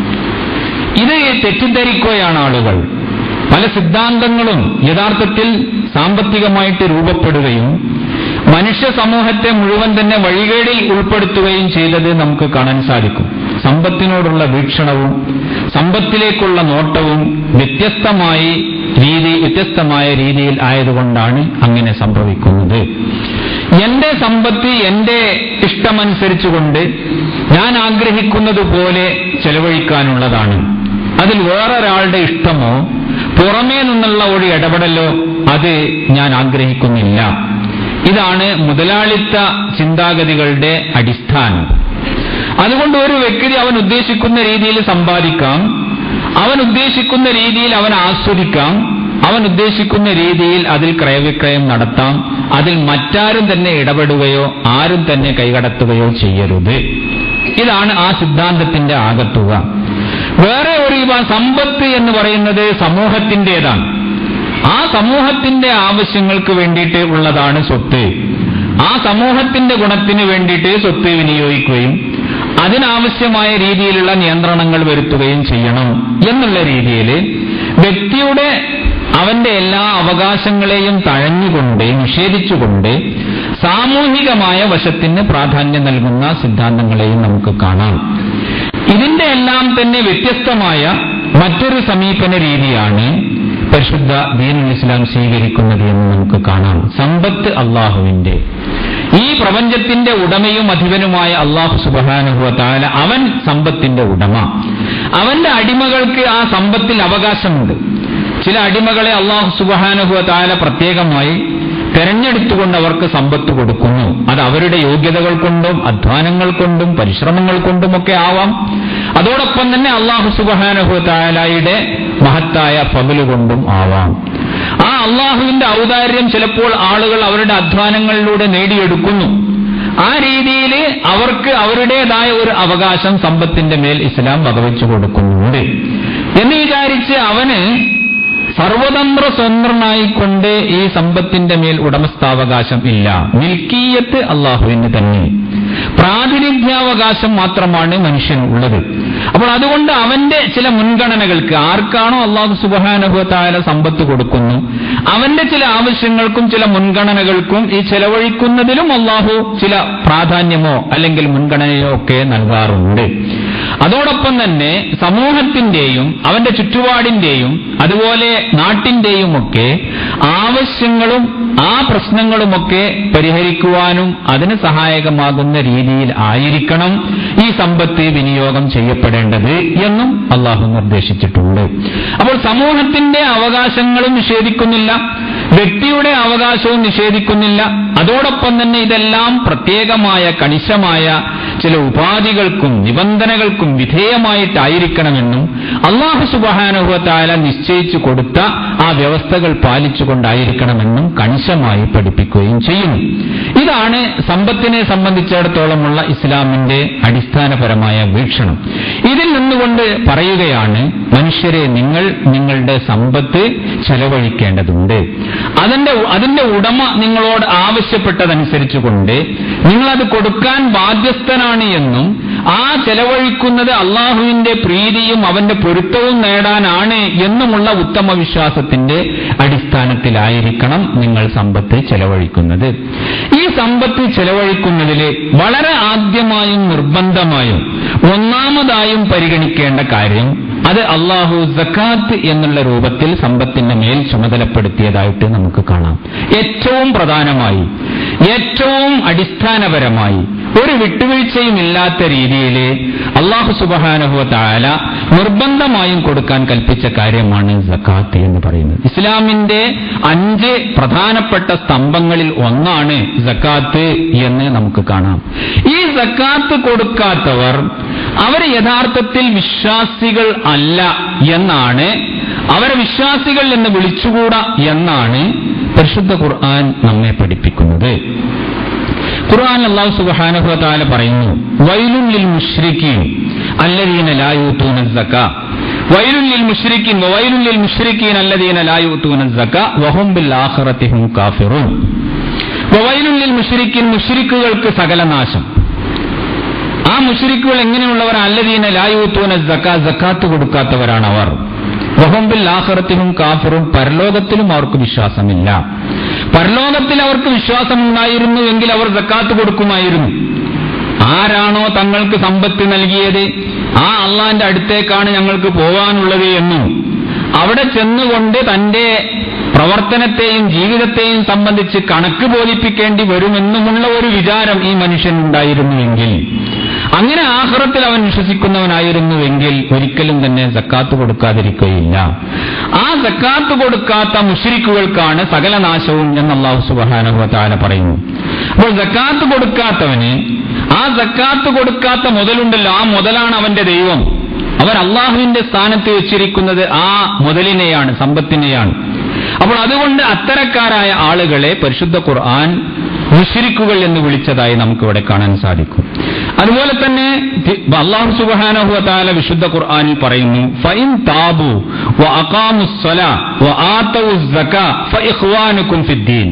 ഇത് തെറ്റിദ്ധരിക്കുകയാണ് ആളുകൾ പല സിദ്ധാന്തങ്ങളും യഥാർത്ഥത്തിൽ സാമ്പത്തികമായിട്ട് രൂപപ്പെടുകയും മനുഷ്യ സമൂഹത്തെ മുഴുവൻ തന്നെ വഴികേടിൽ ഉൾപ്പെടുത്തുകയും ചെയ്തത് നമുക്ക് കാണാൻ സാധിക്കും സമ്പത്തിനോടുള്ള വീക്ഷണവും സമ്പത്തിലേക്കുള്ള നോട്ടവും വ്യത്യസ്തമായി രീതി വ്യത്യസ്തമായ രീതിയിൽ ആയതുകൊണ്ടാണ് അങ്ങനെ സംഭവിക്കുന്നത് എന്റെ സമ്പത്ത് എന്റെ ഇഷ്ടമനുസരിച്ചുകൊണ്ട് ഞാൻ ആഗ്രഹിക്കുന്നത് പോലെ ചെലവഴിക്കാനുള്ളതാണ് അതിൽ വേറൊരാളുടെ ഇഷ്ടമോ പുറമേ നിന്നുള്ള ഒരു ഇടപെടലോ അത് ഞാൻ ആഗ്രഹിക്കുന്നില്ല ഇതാണ് മുതലാളിത്ത ചിന്താഗതികളുടെ അടിസ്ഥാനം അതുകൊണ്ട് ഒരു വ്യക്തി അവൻ ഉദ്ദേശിക്കുന്ന രീതിയിൽ സമ്പാദിക്കാം അവൻ ഉദ്ദേശിക്കുന്ന രീതിയിൽ അവൻ ആസ്വദിക്കാം അവൻ ഉദ്ദേശിക്കുന്ന രീതിയിൽ അതിൽ ക്രയവിക്രയം നടത്താം അതിൽ മറ്റാരും തന്നെ ഇടപെടുകയോ ആരും തന്നെ കൈകടത്തുകയോ ചെയ്യരുത് ഇതാണ് ആ സിദ്ധാന്തത്തിന്റെ ആകത്തുക വേറെ ഒരു ഇവ സമ്പത്ത് എന്ന് പറയുന്നത് സമൂഹത്തിൻ്റെതാണ് ആ സമൂഹത്തിന്റെ ആവശ്യങ്ങൾക്ക് വേണ്ടിയിട്ട് ഉള്ളതാണ് സ്വത്ത് ആ സമൂഹത്തിന്റെ ഗുണത്തിന് വേണ്ടിയിട്ട് സ്വത്ത് വിനിയോഗിക്കുകയും അതിനാവശ്യമായ രീതിയിലുള്ള നിയന്ത്രണങ്ങൾ വരുത്തുകയും ചെയ്യണം എന്നുള്ള രീതിയിൽ വ്യക്തിയുടെ അവന്റെ എല്ലാ അവകാശങ്ങളെയും തഴഞ്ഞുകൊണ്ട് നിഷേധിച്ചുകൊണ്ട് സാമൂഹികമായ വശത്തിന് പ്രാധാന്യം നൽകുന്ന സിദ്ധാന്തങ്ങളെയും നമുക്ക് കാണാം ഇതിന്റെ എല്ലാം തന്നെ വ്യത്യസ്തമായ മറ്റൊരു സമീപന രീതിയാണ് പരിശുദ്ധ ദീനുൽ ഇസ്ലാം സ്വീകരിക്കുന്നത് എന്ന് നമുക്ക് കാണാം സമ്പത്ത് അള്ളാഹുവിന്റെ ഈ പ്രപഞ്ചത്തിന്റെ ഉടമയും അധിപനുമായ അള്ളാഹു സുബാനുഹുവ താല അവൻ സമ്പത്തിന്റെ ഉടമ അവന്റെ അടിമകൾക്ക് ആ സമ്പത്തിൽ അവകാശമുണ്ട് ചില അടിമകളെ അള്ളാഹു സുബാനുഹുവ താല പ്രത്യേകമായി തെരഞ്ഞെടുത്തുകൊണ്ട് അവർക്ക് സമ്പത്ത് കൊടുക്കുന്നു അത് അവരുടെ യോഗ്യതകൾ കൊണ്ടും അധ്വാനങ്ങൾ കൊണ്ടും പരിശ്രമങ്ങൾ കൊണ്ടുമൊക്കെ ആവാം അതോടൊപ്പം തന്നെ അള്ളാഹു സുബാനഹു താലായുടെ മഹത്തായ പകല് കൊണ്ടും ആവാം ആ അള്ളാഹുവിന്റെ ഔദാര്യം ചിലപ്പോൾ ആളുകൾ അവരുടെ അധ്വാനങ്ങളിലൂടെ നേടിയെടുക്കുന്നു ആ രീതിയിൽ അവർക്ക് അവരുടേതായ ഒരു അവകാശം സമ്പത്തിന്റെ മേൽ ഇസ്ലാം വകവെച്ചു കൊടുക്കുന്നുണ്ട് എന്ന് വിചാരിച്ച് അവന് സർവതന്ത്ര സ്വതന്ത്രനായിക്കൊണ്ട് ഈ സമ്പത്തിന്റെ മേൽ ഉടമസ്ഥാവകാശം ഇല്ല മിൽക്കീയത്ത് അള്ളാഹുവിന് തന്നെ പ്രാതിനിധ്യാവകാശം മാത്രമാണ് മനുഷ്യന് ഉള്ളത് അപ്പോൾ അതുകൊണ്ട് അവന്റെ ചില മുൻഗണനകൾക്ക് ആർക്കാണോ അള്ളാഹു സുബാനുഭവത്തായ സമ്പത്ത് കൊടുക്കുന്നു അവന്റെ ചില ആവശ്യങ്ങൾക്കും ചില മുൻഗണനകൾക്കും ഈ ചെലവഴിക്കുന്നതിലും അള്ളാഹു ചില പ്രാധാന്യമോ അല്ലെങ്കിൽ മുൻഗണനയോ ഒക്കെ നൽകാറുണ്ട് അതോടൊപ്പം തന്നെ സമൂഹത്തിന്റെയും അവന്റെ ചുറ്റുപാടിന്റെയും അതുപോലെ നാട്ടിന്റെയും ഒക്കെ ആവശ്യങ്ങളും ആ പ്രശ്നങ്ങളുമൊക്കെ പരിഹരിക്കുവാനും അതിന് സഹായകമാകുന്ന രീതിയിൽ ആയിരിക്കണം ഈ സമ്പത്ത് വിനിയോഗം ചെയ്യപ്പെടേണ്ടത് എന്നും അള്ളാഹു നിർദ്ദേശിച്ചിട്ടുണ്ട് അപ്പോൾ സമൂഹത്തിന്റെ അവകാശങ്ങളും നിഷേധിക്കുന്നില്ല വ്യക്തിയുടെ അവകാശവും നിഷേധിക്കുന്നില്ല അതോടൊപ്പം തന്നെ ഇതെല്ലാം പ്രത്യേകമായ കണിശമായ ചില ഉപാധികൾക്കും നിബന്ധനകൾക്കും വിധേയമായിട്ടായിരിക്കണമെന്നും അള്ളാഹു സുബഹാനുഭവത്തായ നിശ്ചയിച്ചു കൊടുത്ത ആ വ്യവസ്ഥകൾ പാലിച്ചുകൊണ്ടായിരിക്കണമെന്നും കണിശമായി പഠിപ്പിക്കുകയും ചെയ്യുന്നു ഇതാണ് സമ്പത്തിനെ സംബന്ധിച്ചിടത്തോളമുള്ള ഇസ്ലാമിന്റെ അടിസ്ഥാനപരമായ വീക്ഷണം ഇതിൽ നിന്നുകൊണ്ട് പറയുകയാണ് മനുഷ്യരെ നിങ്ങൾ നിങ്ങളുടെ സമ്പത്ത് ചെലവഴിക്കേണ്ടതുണ്ട് അതിന്റെ അതിന്റെ ഉടമ നിങ്ങളോട് ആവശ്യപ്പെട്ടതനുസരിച്ചുകൊണ്ട് നിങ്ങളത് കൊടുക്കാൻ ബാധ്യസ്ഥനാണ് എന്നും ആ ചെലവഴിക്കുന്നത് അള്ളാഹുവിന്റെ പ്രീതിയും അവന്റെ പൊരുത്തവും നേടാനാണ് എന്നുമുള്ള ഉത്തമ വിശ്വാസത്തിന്റെ അടിസ്ഥാനത്തിലായിരിക്കണം നിങ്ങൾ സമ്പത്ത് ചെലവഴിക്കുന്നത് ഈ സമ്പത്ത് ചെലവഴിക്കുന്നതിൽ വളരെ ആദ്യമായും നിർബന്ധമായും ഒന്നാമതായും പരിഗണിക്കേണ്ട കാര്യം അത് അള്ളാഹു സക്കാത്ത് എന്നുള്ള രൂപത്തിൽ സമ്പത്തിന്റെ മേൽ ചുമതലപ്പെടുത്തിയതായിട്ട് നമുക്ക് കാണാം ഏറ്റവും പ്രധാനമായി ഏറ്റവും അടിസ്ഥാനപരമായി ഒരു വിട്ടുവീഴ്ചയും ഇല്ലാത്ത രീതിയിൽ അള്ളാഹു സുബഹാനുഭവ താല നിർബന്ധമായും കൊടുക്കാൻ കൽപ്പിച്ച കാര്യമാണ് സക്കാത്ത് എന്ന് പറയുന്നത് ഇസ്ലാമിന്റെ അഞ്ച് പ്രധാനപ്പെട്ട സ്തംഭങ്ങളിൽ ഒന്നാണ് സക്കാത്ത് എന്ന് നമുക്ക് കാണാം ഈ സക്കാത്ത് കൊടുക്കാത്തവർ അവർ യഥാർത്ഥത്തിൽ വിശ്വാസികൾ അല്ല എന്നാണ് അവരെ വിശ്വാസികൾ എന്ന് വിളിച്ചുകൂടാ എന്നാണ് പരിശുദ്ധ ഖുർആൻ നമ്മെ പഠിപ്പിക്കുന്നത് ഖുർആൻ അള്ളാഹു സുബ്ഹാനഹു വതആല പറയുന്നു വൈലുൽ ലിൽ മുശ്രിക്കീൻ അല്ലദീന ലാ യൂതൂന സക്ക വൈലുൽ ലിൽ മുശ്രിക്കീൻ വൈലുൽ ലിൽ മുശ്രിക്കീൻ അല്ലദീന ലാ യൂതൂന സക്ക വഹും ബിൽ ആഖിറതി ഹും കാഫിറൂൻ വൈലുൽ ലിൽ മുശ്രിക്കീൻ മുശ്രിക്കുകൾക്ക് സകല നാശം ആ മുശ്രിക്കുകൾ എങ്ങനെയുള്ളവർ അല്ലദീന ലാ യൂതൂന സക്ക സക്കാത്ത് കൊടുക്കാത്തവരാണ് അവർ വഹുംബിൽ ആഹ്റത്തിനും കാഫിറും പരലോകത്തിലും അവർക്ക് വിശ്വാസമില്ല പരലോകത്തിൽ അവർക്ക് വിശ്വാസമുണ്ടായിരുന്നു എങ്കിൽ അവർ സക്കാത്ത് കൊടുക്കുമായിരുന്നു ആരാണോ തങ്ങൾക്ക് സമ്പത്ത് നൽകിയത് ആ അള്ളാന്റെ അടുത്തേക്കാണ് ഞങ്ങൾക്ക് പോകാനുള്ളത് എന്നും അവിടെ ചെന്നുകൊണ്ട് തന്റെ പ്രവർത്തനത്തെയും ജീവിതത്തെയും സംബന്ധിച്ച് കണക്ക് ബോധിപ്പിക്കേണ്ടി വരുമെന്നുമുള്ള ഒരു വിചാരം ഈ മനുഷ്യനുണ്ടായിരുന്നുവെങ്കിൽ അങ്ങനെ ആഹ്റത്തിൽ അവൻ വിശ്വസിക്കുന്നവനായിരുന്നുവെങ്കിൽ ഒരിക്കലും തന്നെ സക്കാത്ത് കൊടുക്കാതിരിക്കുകയില്ല ആ സക്കാത്ത് കൊടുക്കാത്ത മുഷരിക്കുകൾക്കാണ് സകല നാശവും എന്ന് അള്ളാഹു സുബാനുഭവത്താല പറയുന്നു അപ്പോൾ സക്കാത്ത് കൊടുക്കാത്തവന് ആ സക്കാത്ത് കൊടുക്കാത്ത മുതലുണ്ടല്ലോ ആ മുതലാണ് അവന്റെ ദൈവം അവൻ അള്ളാഹുവിന്റെ സ്ഥാനത്ത് വെച്ചിരിക്കുന്നത് ആ മുതലിനെയാണ് സമ്പത്തിനെയാണ് അപ്പോൾ അതുകൊണ്ട് അത്തരക്കാരായ ആളുകളെ പരിശുദ്ധ ഖുർആൻ മുഷിരിക്കുകൾ എന്ന് വിളിച്ചതായി നമുക്ക് ഇവിടെ കാണാൻ സാധിക്കും അതുപോലെ തന്നെ അള്ളാഹു സുബാനഹുല വിശുദ്ധ ഖുർആനിൽ പറയുന്നു ഫൈൻ താബു വ അഖാമുസ്സല വ ആതവു സക ഫഇഖ്വാനുക്കും ഫിദ്ദീൻ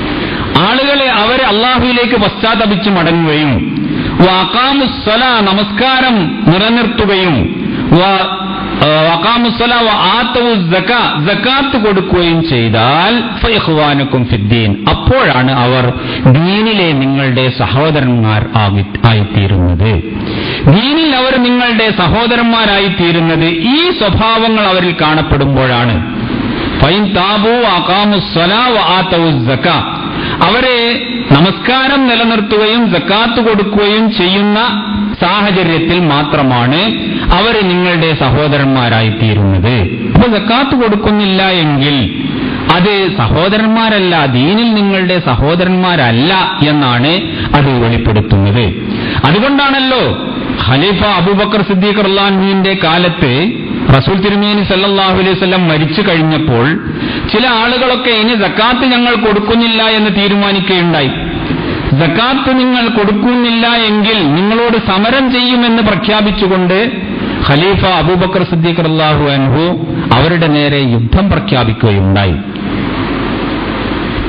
ആളുകളെ അവരെ അള്ളാഹുവിലേക്ക് പശ്ചാത്തപിച്ച് മടങ്ങുകയും വ അഖാമുസ്സല നമസ്കാരം നിലനിർത്തുകയും വ വഖാമുസ്സല വ ആതവു സക സകാത്ത് കൊടുക്കുകയും ചെയ്താൽ ഫഇഖ്വാനുക്കും ഫിദ്ദീൻ അപ്പോഴാണ് അവർ ദീനിലെ നിങ്ങളുടെ സഹോദരന്മാർ ആകി ആയിത്തീരുന്നത് ദീനിൽ അവർ നിങ്ങളുടെ സഹോദരന്മാരായിത്തീരുന്നത് ഈ സ്വഭാവങ്ങൾ അവരിൽ കാണപ്പെടുമ്പോഴാണ് ഫൈൻ താബു അഖാമുസ്സലാ വ ആതവു സക അവരെ നമസ്കാരം നിലനിർത്തുകയും സക്കാത്ത് കൊടുക്കുകയും ചെയ്യുന്ന സാഹചര്യത്തിൽ മാത്രമാണ് അവർ നിങ്ങളുടെ സഹോദരന്മാരായി തീരുന്നത് അപ്പൊ സക്കാത്ത് കൊടുക്കുന്നില്ല എങ്കിൽ അത് സഹോദരന്മാരല്ല ദീനിൽ നിങ്ങളുടെ സഹോദരന്മാരല്ല എന്നാണ് അത് വെളിപ്പെടുത്തുന്നത് അതുകൊണ്ടാണല്ലോ ഖലീഫ അബൂബക്കർ സിദ്ദീഖ് അള്ളാഹുവിന്റെ കാലത്ത് റസൂൽ തിരുമേനി സല്ലാഹു അലൈഹി വസല്ലം മരിച്ചു കഴിഞ്ഞപ്പോൾ ചില ആളുകളൊക്കെ ഇനി സക്കാത്ത് ഞങ്ങൾ കൊടുക്കുന്നില്ല എന്ന് തീരുമാനിക്കുകയുണ്ടായി സക്കാത്ത് നിങ്ങൾ കൊടുക്കുന്നില്ല എങ്കിൽ നിങ്ങളോട് സമരം ചെയ്യുമെന്ന് പ്രഖ്യാപിച്ചുകൊണ്ട് ഖലീഫ അബൂബക്കർ സിദ്ദീഖ് അള്ളാഹു അൻഹു അവരുടെ നേരെ യുദ്ധം പ്രഖ്യാപിക്കുകയുണ്ടായി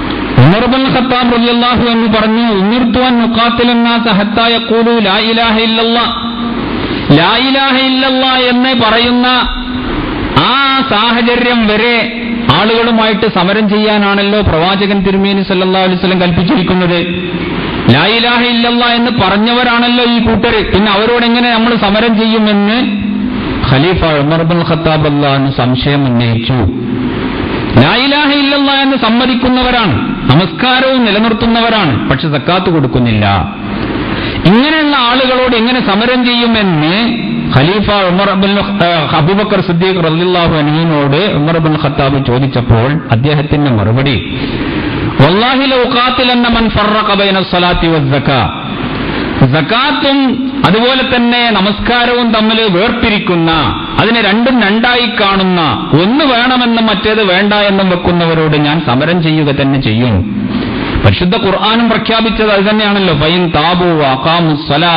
ഉമർബൻ ഖത്താബ് റളിയല്ലാഹു എന്ന് പറഞ്ഞു ഉമിർത്തുവൻ മുഖാത്തിലെന്നാസ ഹത്താ യഖൂലു ലാ ഇലാഹ ഇല്ലല്ലാ ലാ ഇലാഹ ഇല്ലല്ലാ എന്ന് പറയുന്ന ആ സാഹചര്യം വരെ ആളുകളുമായിട്ട് സമരം ചെയ്യാനാണല്ലോ പ്രവാചകൻ തിരുമേനി സല്ലല്ലാഹു അലൈഹി വസല്ലം കൽപ്പിച്ചിരിക്കുന്നത് ലാ ഇലാഹ ഇല്ലല്ലാ എന്ന് പറഞ്ഞവരാണല്ലോ ഈ കൂട്ടര് പിന്നെ അവരോട് എങ്ങനെ നമ്മൾ സമരം ചെയ്യുമെന്ന് ഖലീഫ ഉമർ ബിൻ ഖത്താബ് അള്ളാഹ് സംശയം ഉന്നയിച്ചു ലായിലാഹ ഇല്ലല്ല എന്ന് സമ്മതിക്കുന്നവരാണ് നമസ്കാരവും നിലനിർത്തുന്നവരാണ് പക്ഷെ സക്കാത്ത് കൊടുക്കുന്നില്ല ഇങ്ങനെയുള്ള ആളുകളോട് എങ്ങനെ സമരം ചെയ്യുമെന്ന് ഖലീഫ ഉമർ അബുൽ അബൂബക്കർ സിദ്ദീഖ് റളിയല്ലാഹു അൻഹുവിനോട് ഉമർ ബിൻ ഖത്താബ് ചോദിച്ചപ്പോൾ അദ്ദേഹത്തിന്റെ മറുപടി വല്ലാഹി ലൗ ഖാത്തിലന്ന മൻ ഫറഖ ബൈന സ്വലാത്തി വസ്സക്കാ സക്കാത്തും അതുപോലെ തന്നെ നമസ്കാരവും തമ്മിൽ വേർപിരിക്കുന്ന അതിനെ രണ്ടും രണ്ടായി കാണുന്ന ഒന്ന് വേണമെന്നും മറ്റേത് വേണ്ട എന്നും വെക്കുന്നവരോട് ഞാൻ സമരം ചെയ്യുക തന്നെ ചെയ്യും പരിശുദ്ധ ഖുർആാനും പ്രഖ്യാപിച്ചത് അത് തന്നെയാണല്ലോ ഫൈൻ താബു അഖാമു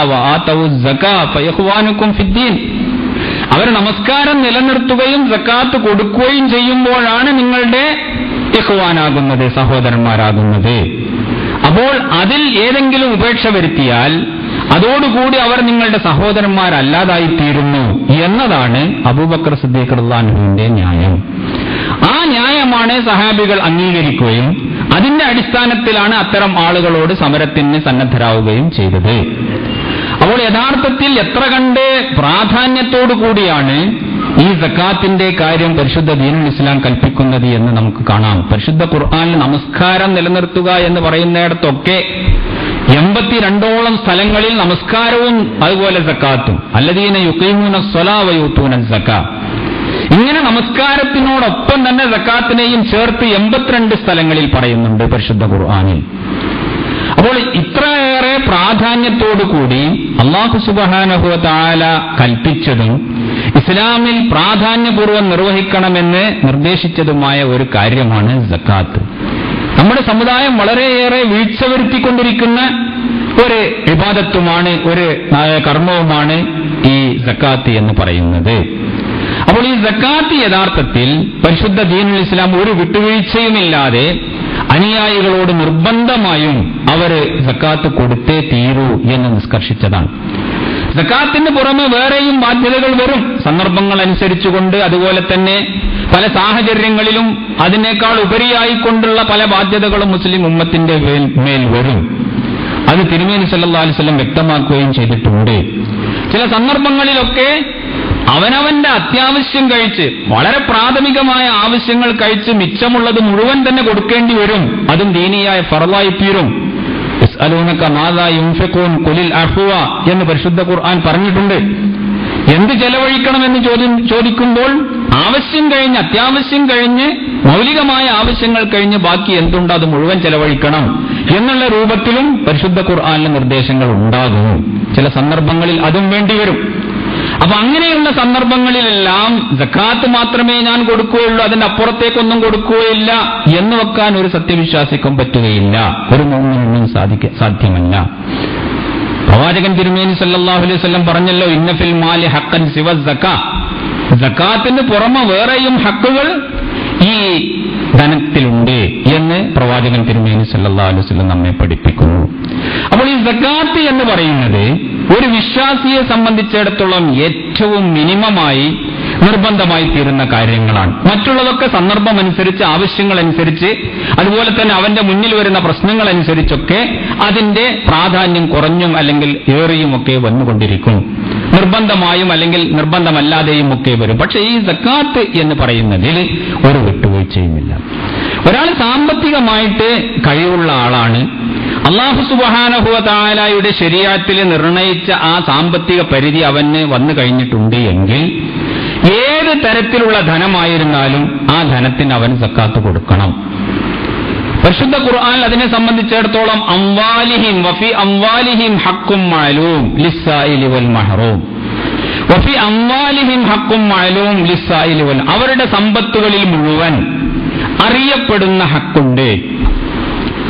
ഫിദ്ദീൻ അവർ നമസ്കാരം നിലനിർത്തുകയും സക്കാത്ത് കൊടുക്കുകയും ചെയ്യുമ്പോഴാണ് നിങ്ങളുടെ ഇഹ്വാനാകുന്നത് സഹോദരന്മാരാകുന്നത് അപ്പോൾ അതിൽ ഏതെങ്കിലും ഉപേക്ഷ വരുത്തിയാൽ അതോടുകൂടി അവർ നിങ്ങളുടെ സഹോദരന്മാരല്ലാതായി തീരുന്നു എന്നതാണ് അബൂബക്കർ സിദ്ദീഖ് റുല്ലാൻഹുവിന്റെ ന്യായം ആ ന്യായമാണ് സഹാബികൾ അംഗീകരിക്കുകയും അതിന്റെ അടിസ്ഥാനത്തിലാണ് അത്തരം ആളുകളോട് സമരത്തിന് സന്നദ്ധരാവുകയും ചെയ്തത് അപ്പോൾ യഥാർത്ഥത്തിൽ എത്ര കണ്ട് പ്രാധാന്യത്തോടു കൂടിയാണ് ഈ സക്കാത്തിന്റെ കാര്യം പരിശുദ്ധ ദീനുൽ ഇസ്ലാം കൽപ്പിക്കുന്നത് എന്ന് നമുക്ക് കാണാം പരിശുദ്ധ ഖുർആാനിൽ നമസ്കാരം നിലനിർത്തുക എന്ന് പറയുന്നിടത്തൊക്കെ എൺപത്തിരണ്ടോളം സ്ഥലങ്ങളിൽ നമസ്കാരവും അതുപോലെ സക്കാത്തും അല്ലദീന യുക്കൈമൂന സ്വലാവയൂത്തൂന സക്ക ഇങ്ങനെ നമസ്കാരത്തിനോടൊപ്പം തന്നെ സക്കാത്തിനെയും ചേർത്ത് എൺപത്തിരണ്ട് സ്ഥലങ്ങളിൽ പറയുന്നുണ്ട് പരിശുദ്ധ ഖുർആാനിൽ അപ്പോൾ ഇത്രയേറെ പ്രാധാന്യത്തോടുകൂടി അള്ളാഹു സുബഹാനഹുവ താല കൽപ്പിച്ചതും ഇസ്ലാമിൽ പ്രാധാന്യപൂർവ്വം നിർവഹിക്കണമെന്ന് നിർദ്ദേശിച്ചതുമായ ഒരു കാര്യമാണ് സക്കാത്ത് നമ്മുടെ സമുദായം വളരെയേറെ വീഴ്ച വരുത്തിക്കൊണ്ടിരിക്കുന്ന ഒരു വിവാദത്വമാണ് ഒരു കർമ്മവുമാണ് ഈ സക്കാത്ത് എന്ന് പറയുന്നത് അപ്പോൾ ഈ സക്കാത്ത് യഥാർത്ഥത്തിൽ പരിശുദ്ധ ദീനുൽ ഇസ്ലാം ഒരു വിട്ടുവീഴ്ചയുമില്ലാതെ അനുയായികളോട് നിർബന്ധമായും അവർ സക്കാത്ത് കൊടുത്തേ തീരൂ എന്ന് നിഷ്കർഷിച്ചതാണ് സക്കാത്തിന് പുറമെ വേറെയും ബാധ്യതകൾ വരും സന്ദർഭങ്ങൾ അനുസരിച്ചുകൊണ്ട് അതുപോലെ തന്നെ പല സാഹചര്യങ്ങളിലും അതിനേക്കാൾ ഉപരിയായിക്കൊണ്ടുള്ള പല ബാധ്യതകളും മുസ്ലിം ഉമ്മത്തിന്റെ മേൽ വരും അത് തിരുമേനി സല്ലാ അലിസ്ലം വ്യക്തമാക്കുകയും ചെയ്തിട്ടുണ്ട് ചില സന്ദർഭങ്ങളിലൊക്കെ അവനവന്റെ അത്യാവശ്യം കഴിച്ച് വളരെ പ്രാഥമികമായ ആവശ്യങ്ങൾ കഴിച്ച് മിച്ചമുള്ളത് മുഴുവൻ തന്നെ കൊടുക്കേണ്ടി വരും അതും ദീനിയായ ഫറലായി തീരും എന്ന് പരിശുദ്ധ ഖുർആൻ പറഞ്ഞിട്ടുണ്ട് എന്ത് ചെലവഴിക്കണമെന്ന് ചോദ്യം ചോദിക്കുമ്പോൾ ആവശ്യം കഴിഞ്ഞ് അത്യാവശ്യം കഴിഞ്ഞ് മൗലികമായ ആവശ്യങ്ങൾ കഴിഞ്ഞ് ബാക്കി എന്തുണ്ട് അത് മുഴുവൻ ചെലവഴിക്കണം എന്നുള്ള രൂപത്തിലും പരിശുദ്ധ ഖുർആാനിലെ നിർദ്ദേശങ്ങൾ ഉണ്ടാകും ചില സന്ദർഭങ്ങളിൽ അതും വേണ്ടിവരും അപ്പൊ അങ്ങനെയുള്ള സന്ദർഭങ്ങളിലെല്ലാം ജക്കാത്ത് മാത്രമേ ഞാൻ കൊടുക്കുകയുള്ളൂ അതിന്റെ അപ്പുറത്തേക്കൊന്നും കൊടുക്കുകയില്ല എന്ന് വെക്കാൻ ഒരു സത്യവിശ്വാസിക്കും പറ്റുകയില്ല ഒരു മോമിനും സാധിക്ക സാധ്യമല്ല പ്രവാചകൻ തിരുമേനി സല്ലാഹു അലൈഹി സ്വല്ലം പറഞ്ഞല്ലോ ഇന്നഫിൽ മാലി ഹക്കൻ ശിവ ജക്കാ ജക്കാത്തിന് പുറമെ വേറെയും ഹക്കുകൾ ഈ ധനത്തിലുണ്ട് എന്ന് പ്രവാചകൻ തിരുമേനി സല്ലാ അലൈഹി സ്വല്ലം നമ്മെ പഠിപ്പിക്കുന്നു അപ്പോൾ ഈ സക്കാത്ത് എന്ന് പറയുന്നത് ഒരു വിശ്വാസിയെ സംബന്ധിച്ചിടത്തോളം ഏറ്റവും മിനിമമായി നിർബന്ധമായി തീരുന്ന കാര്യങ്ങളാണ് മറ്റുള്ളതൊക്കെ സന്ദർഭമനുസരിച്ച് ആവശ്യങ്ങളനുസരിച്ച് അതുപോലെ തന്നെ അവന്റെ മുന്നിൽ വരുന്ന പ്രശ്നങ്ങളനുസരിച്ചൊക്കെ അതിന്റെ പ്രാധാന്യം കുറഞ്ഞും അല്ലെങ്കിൽ ഏറിയും ഒക്കെ വന്നുകൊണ്ടിരിക്കും നിർബന്ധമായും അല്ലെങ്കിൽ നിർബന്ധമല്ലാതെയും ഒക്കെ വരും പക്ഷെ ഈ സക്കാത്ത് എന്ന് പറയുന്നതിൽ ഒരു വിട്ടുവീഴ്ചയുമില്ല ഒരാൾ സാമ്പത്തികമായിട്ട് കഴിവുള്ള ആളാണ് അള്ളാഹു സുബഹാനഹുവ താലായുടെ ശരീരത്തിൽ നിർണയിച്ച ആ സാമ്പത്തിക പരിധി അവന് വന്നു കഴിഞ്ഞിട്ടുണ്ട് എങ്കിൽ ഏത് തരത്തിലുള്ള ധനമായിരുന്നാലും ആ ധനത്തിന് അവൻ സക്കാത്ത് കൊടുക്കണം പരിശുദ്ധ ഖുർആൻ അതിനെ സംബന്ധിച്ചിടത്തോളം അംവാലിഹിം വഫി അംവാലിഹിം ഹക്കും മാലൂം ലിസ്സായിലി വൽ മഹറൂം വഫി അംവാലിഹിം ഹക്കും മാലൂം ലിസ്സായിലി വൽ അവരുടെ സമ്പത്തുകളിൽ മുഴുവൻ അറിയപ്പെടുന്ന ഹക്കുണ്ട്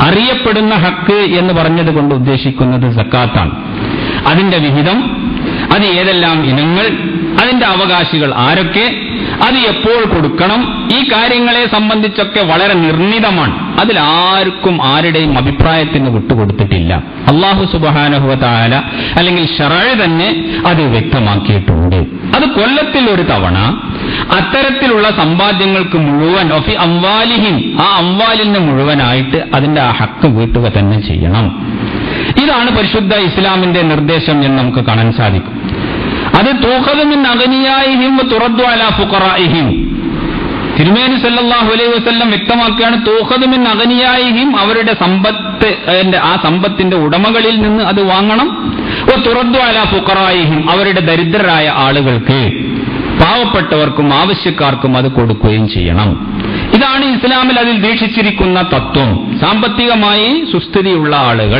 അറിയപ്പെടുന്ന ഹക്ക് എന്ന് പറഞ്ഞത് കൊണ്ട് ഉദ്ദേശിക്കുന്നത് സക്കാത്താണ് അതിന്റെ വിഹിതം അത് ഏതെല്ലാം ഇനങ്ങൾ അതിന്റെ അവകാശികൾ ആരൊക്കെ അത് എപ്പോൾ കൊടുക്കണം ഈ കാര്യങ്ങളെ സംബന്ധിച്ചൊക്കെ വളരെ നിർണിതമാണ് അതിൽ ആർക്കും ആരുടെയും അഭിപ്രായത്തിന് വിട്ടുകൊടുത്തിട്ടില്ല അള്ളാഹു സുബാനഹുവല അല്ലെങ്കിൽ ഷറഴ് തന്നെ അത് വ്യക്തമാക്കിയിട്ടുണ്ട് അത് കൊല്ലത്തിൽ ഒരു തവണ അത്തരത്തിലുള്ള സമ്പാദ്യങ്ങൾക്ക് മുഴുവൻ ഒഫി അംവാലിഹിൻ ആ അംവാലിന് മുഴുവനായിട്ട് അതിന്റെ ആ ഹക്ക് വീട്ടുക തന്നെ ചെയ്യണം ഇതാണ് പരിശുദ്ധ ഇസ്ലാമിന്റെ നിർദ്ദേശം എന്ന് നമുക്ക് കാണാൻ സാധിക്കും അത് തൂഹതുമിൻ അഗനിയായിഹിം തുറദ്ദു അല ഫുഖറായിഹിം തിരുമേനി സല്ലല്ലാഹു അലൈഹി വസല്ലം വ്യക്തമാക്കുകയാണ് തൂഹതുമിൻ അഗനിയായിഹിം അവരുടെ സമ്പത്ത് അതിന്റെ ആ സമ്പത്തിന്റെ ഉടമകളിൽ നിന്ന് അത് വാങ്ങണം ഓ തുറദ്ദു അല ഫുഖറായിഹിം അവരുടെ ദരിദ്രരായ ആളുകൾക്ക് പാവപ്പെട്ടവർക്കും ആവശ്യക്കാർക്കും അത് കൊടുക്കുകയും ചെയ്യണം ഇതാണ് ഇസ്ലാമിൽ അതിൽ ദീക്ഷിച്ചിരിക്കുന്ന തത്വം സാമ്പത്തികമായി സുസ്ഥിതിയുള്ള ആളുകൾ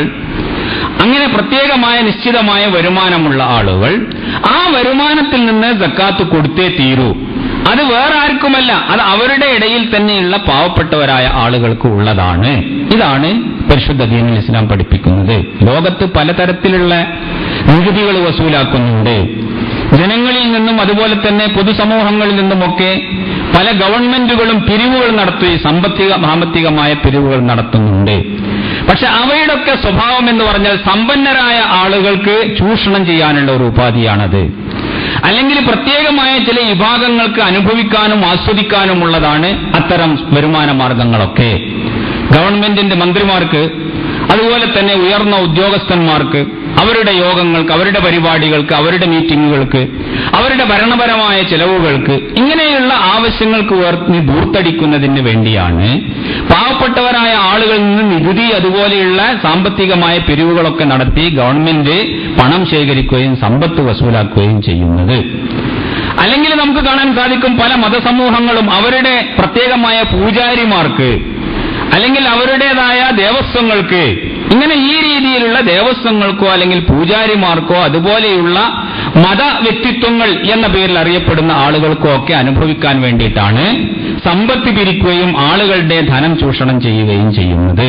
അങ്ങനെ പ്രത്യേകമായ നിശ്ചിതമായ വരുമാനമുള്ള ആളുകൾ ആ വരുമാനത്തിൽ നിന്ന് ജക്കാത്ത് കൊടുത്തേ തീരൂ അത് വേറെ ആർക്കുമല്ല അത് അവരുടെ ഇടയിൽ തന്നെയുള്ള പാവപ്പെട്ടവരായ ആളുകൾക്ക് ഉള്ളതാണ് ഇതാണ് പരിശുദ്ധ ദീനുൽ ഇസ്ലാം പഠിപ്പിക്കുന്നത് ലോകത്ത് പലതരത്തിലുള്ള നികുതികൾ വസൂലാക്കുന്നുണ്ട് ജനങ്ങളിൽ നിന്നും അതുപോലെ തന്നെ പൊതുസമൂഹങ്ങളിൽ നിന്നുമൊക്കെ പല ഗവൺമെന്റുകളും പിരിവുകൾ നടത്തുകയും സാമ്പത്തിക സാമ്പത്തികമായ പിരിവുകൾ നടത്തുന്നുണ്ട് പക്ഷെ അവയുടെയൊക്കെ സ്വഭാവം എന്ന് പറഞ്ഞാൽ സമ്പന്നരായ ആളുകൾക്ക് ചൂഷണം ചെയ്യാനുള്ള ഒരു ഉപാധിയാണത് അല്ലെങ്കിൽ പ്രത്യേകമായ ചില വിഭാഗങ്ങൾക്ക് അനുഭവിക്കാനും ആസ്വദിക്കാനുമുള്ളതാണ് അത്തരം വരുമാന മാർഗങ്ങളൊക്കെ ഗവൺമെന്റിന്റെ മന്ത്രിമാർക്ക് അതുപോലെ തന്നെ ഉയർന്ന ഉദ്യോഗസ്ഥന്മാർക്ക് അവരുടെ യോഗങ്ങൾക്ക് അവരുടെ പരിപാടികൾക്ക് അവരുടെ മീറ്റിങ്ങുകൾക്ക് അവരുടെ ഭരണപരമായ ചെലവുകൾക്ക് ഇങ്ങനെയുള്ള ആവശ്യങ്ങൾക്ക് ഉയർത്തി ദൂർത്തടിക്കുന്നതിന് വേണ്ടിയാണ് പാവപ്പെട്ടവരായ ആളുകളിൽ നിന്ന് നികുതി അതുപോലെയുള്ള സാമ്പത്തികമായ പിരിവുകളൊക്കെ നടത്തി ഗവൺമെന്റ് പണം ശേഖരിക്കുകയും സമ്പത്ത് വസൂലാക്കുകയും ചെയ്യുന്നത് അല്ലെങ്കിൽ നമുക്ക് കാണാൻ സാധിക്കും പല മതസമൂഹങ്ങളും അവരുടെ പ്രത്യേകമായ പൂജാരിമാർക്ക് അല്ലെങ്കിൽ അവരുടേതായ ദേവസ്വങ്ങൾക്ക് ഇങ്ങനെ ഈ രീതിയിലുള്ള ദേവസ്വങ്ങൾക്കോ അല്ലെങ്കിൽ പൂജാരിമാർക്കോ അതുപോലെയുള്ള മത വ്യക്തിത്വങ്ങൾ എന്ന പേരിൽ അറിയപ്പെടുന്ന ആളുകൾക്കോ ഒക്കെ അനുഭവിക്കാൻ വേണ്ടിയിട്ടാണ് സമ്പത്ത് പിരിക്കുകയും ആളുകളുടെ ധനം ചൂഷണം ചെയ്യുകയും ചെയ്യുന്നത്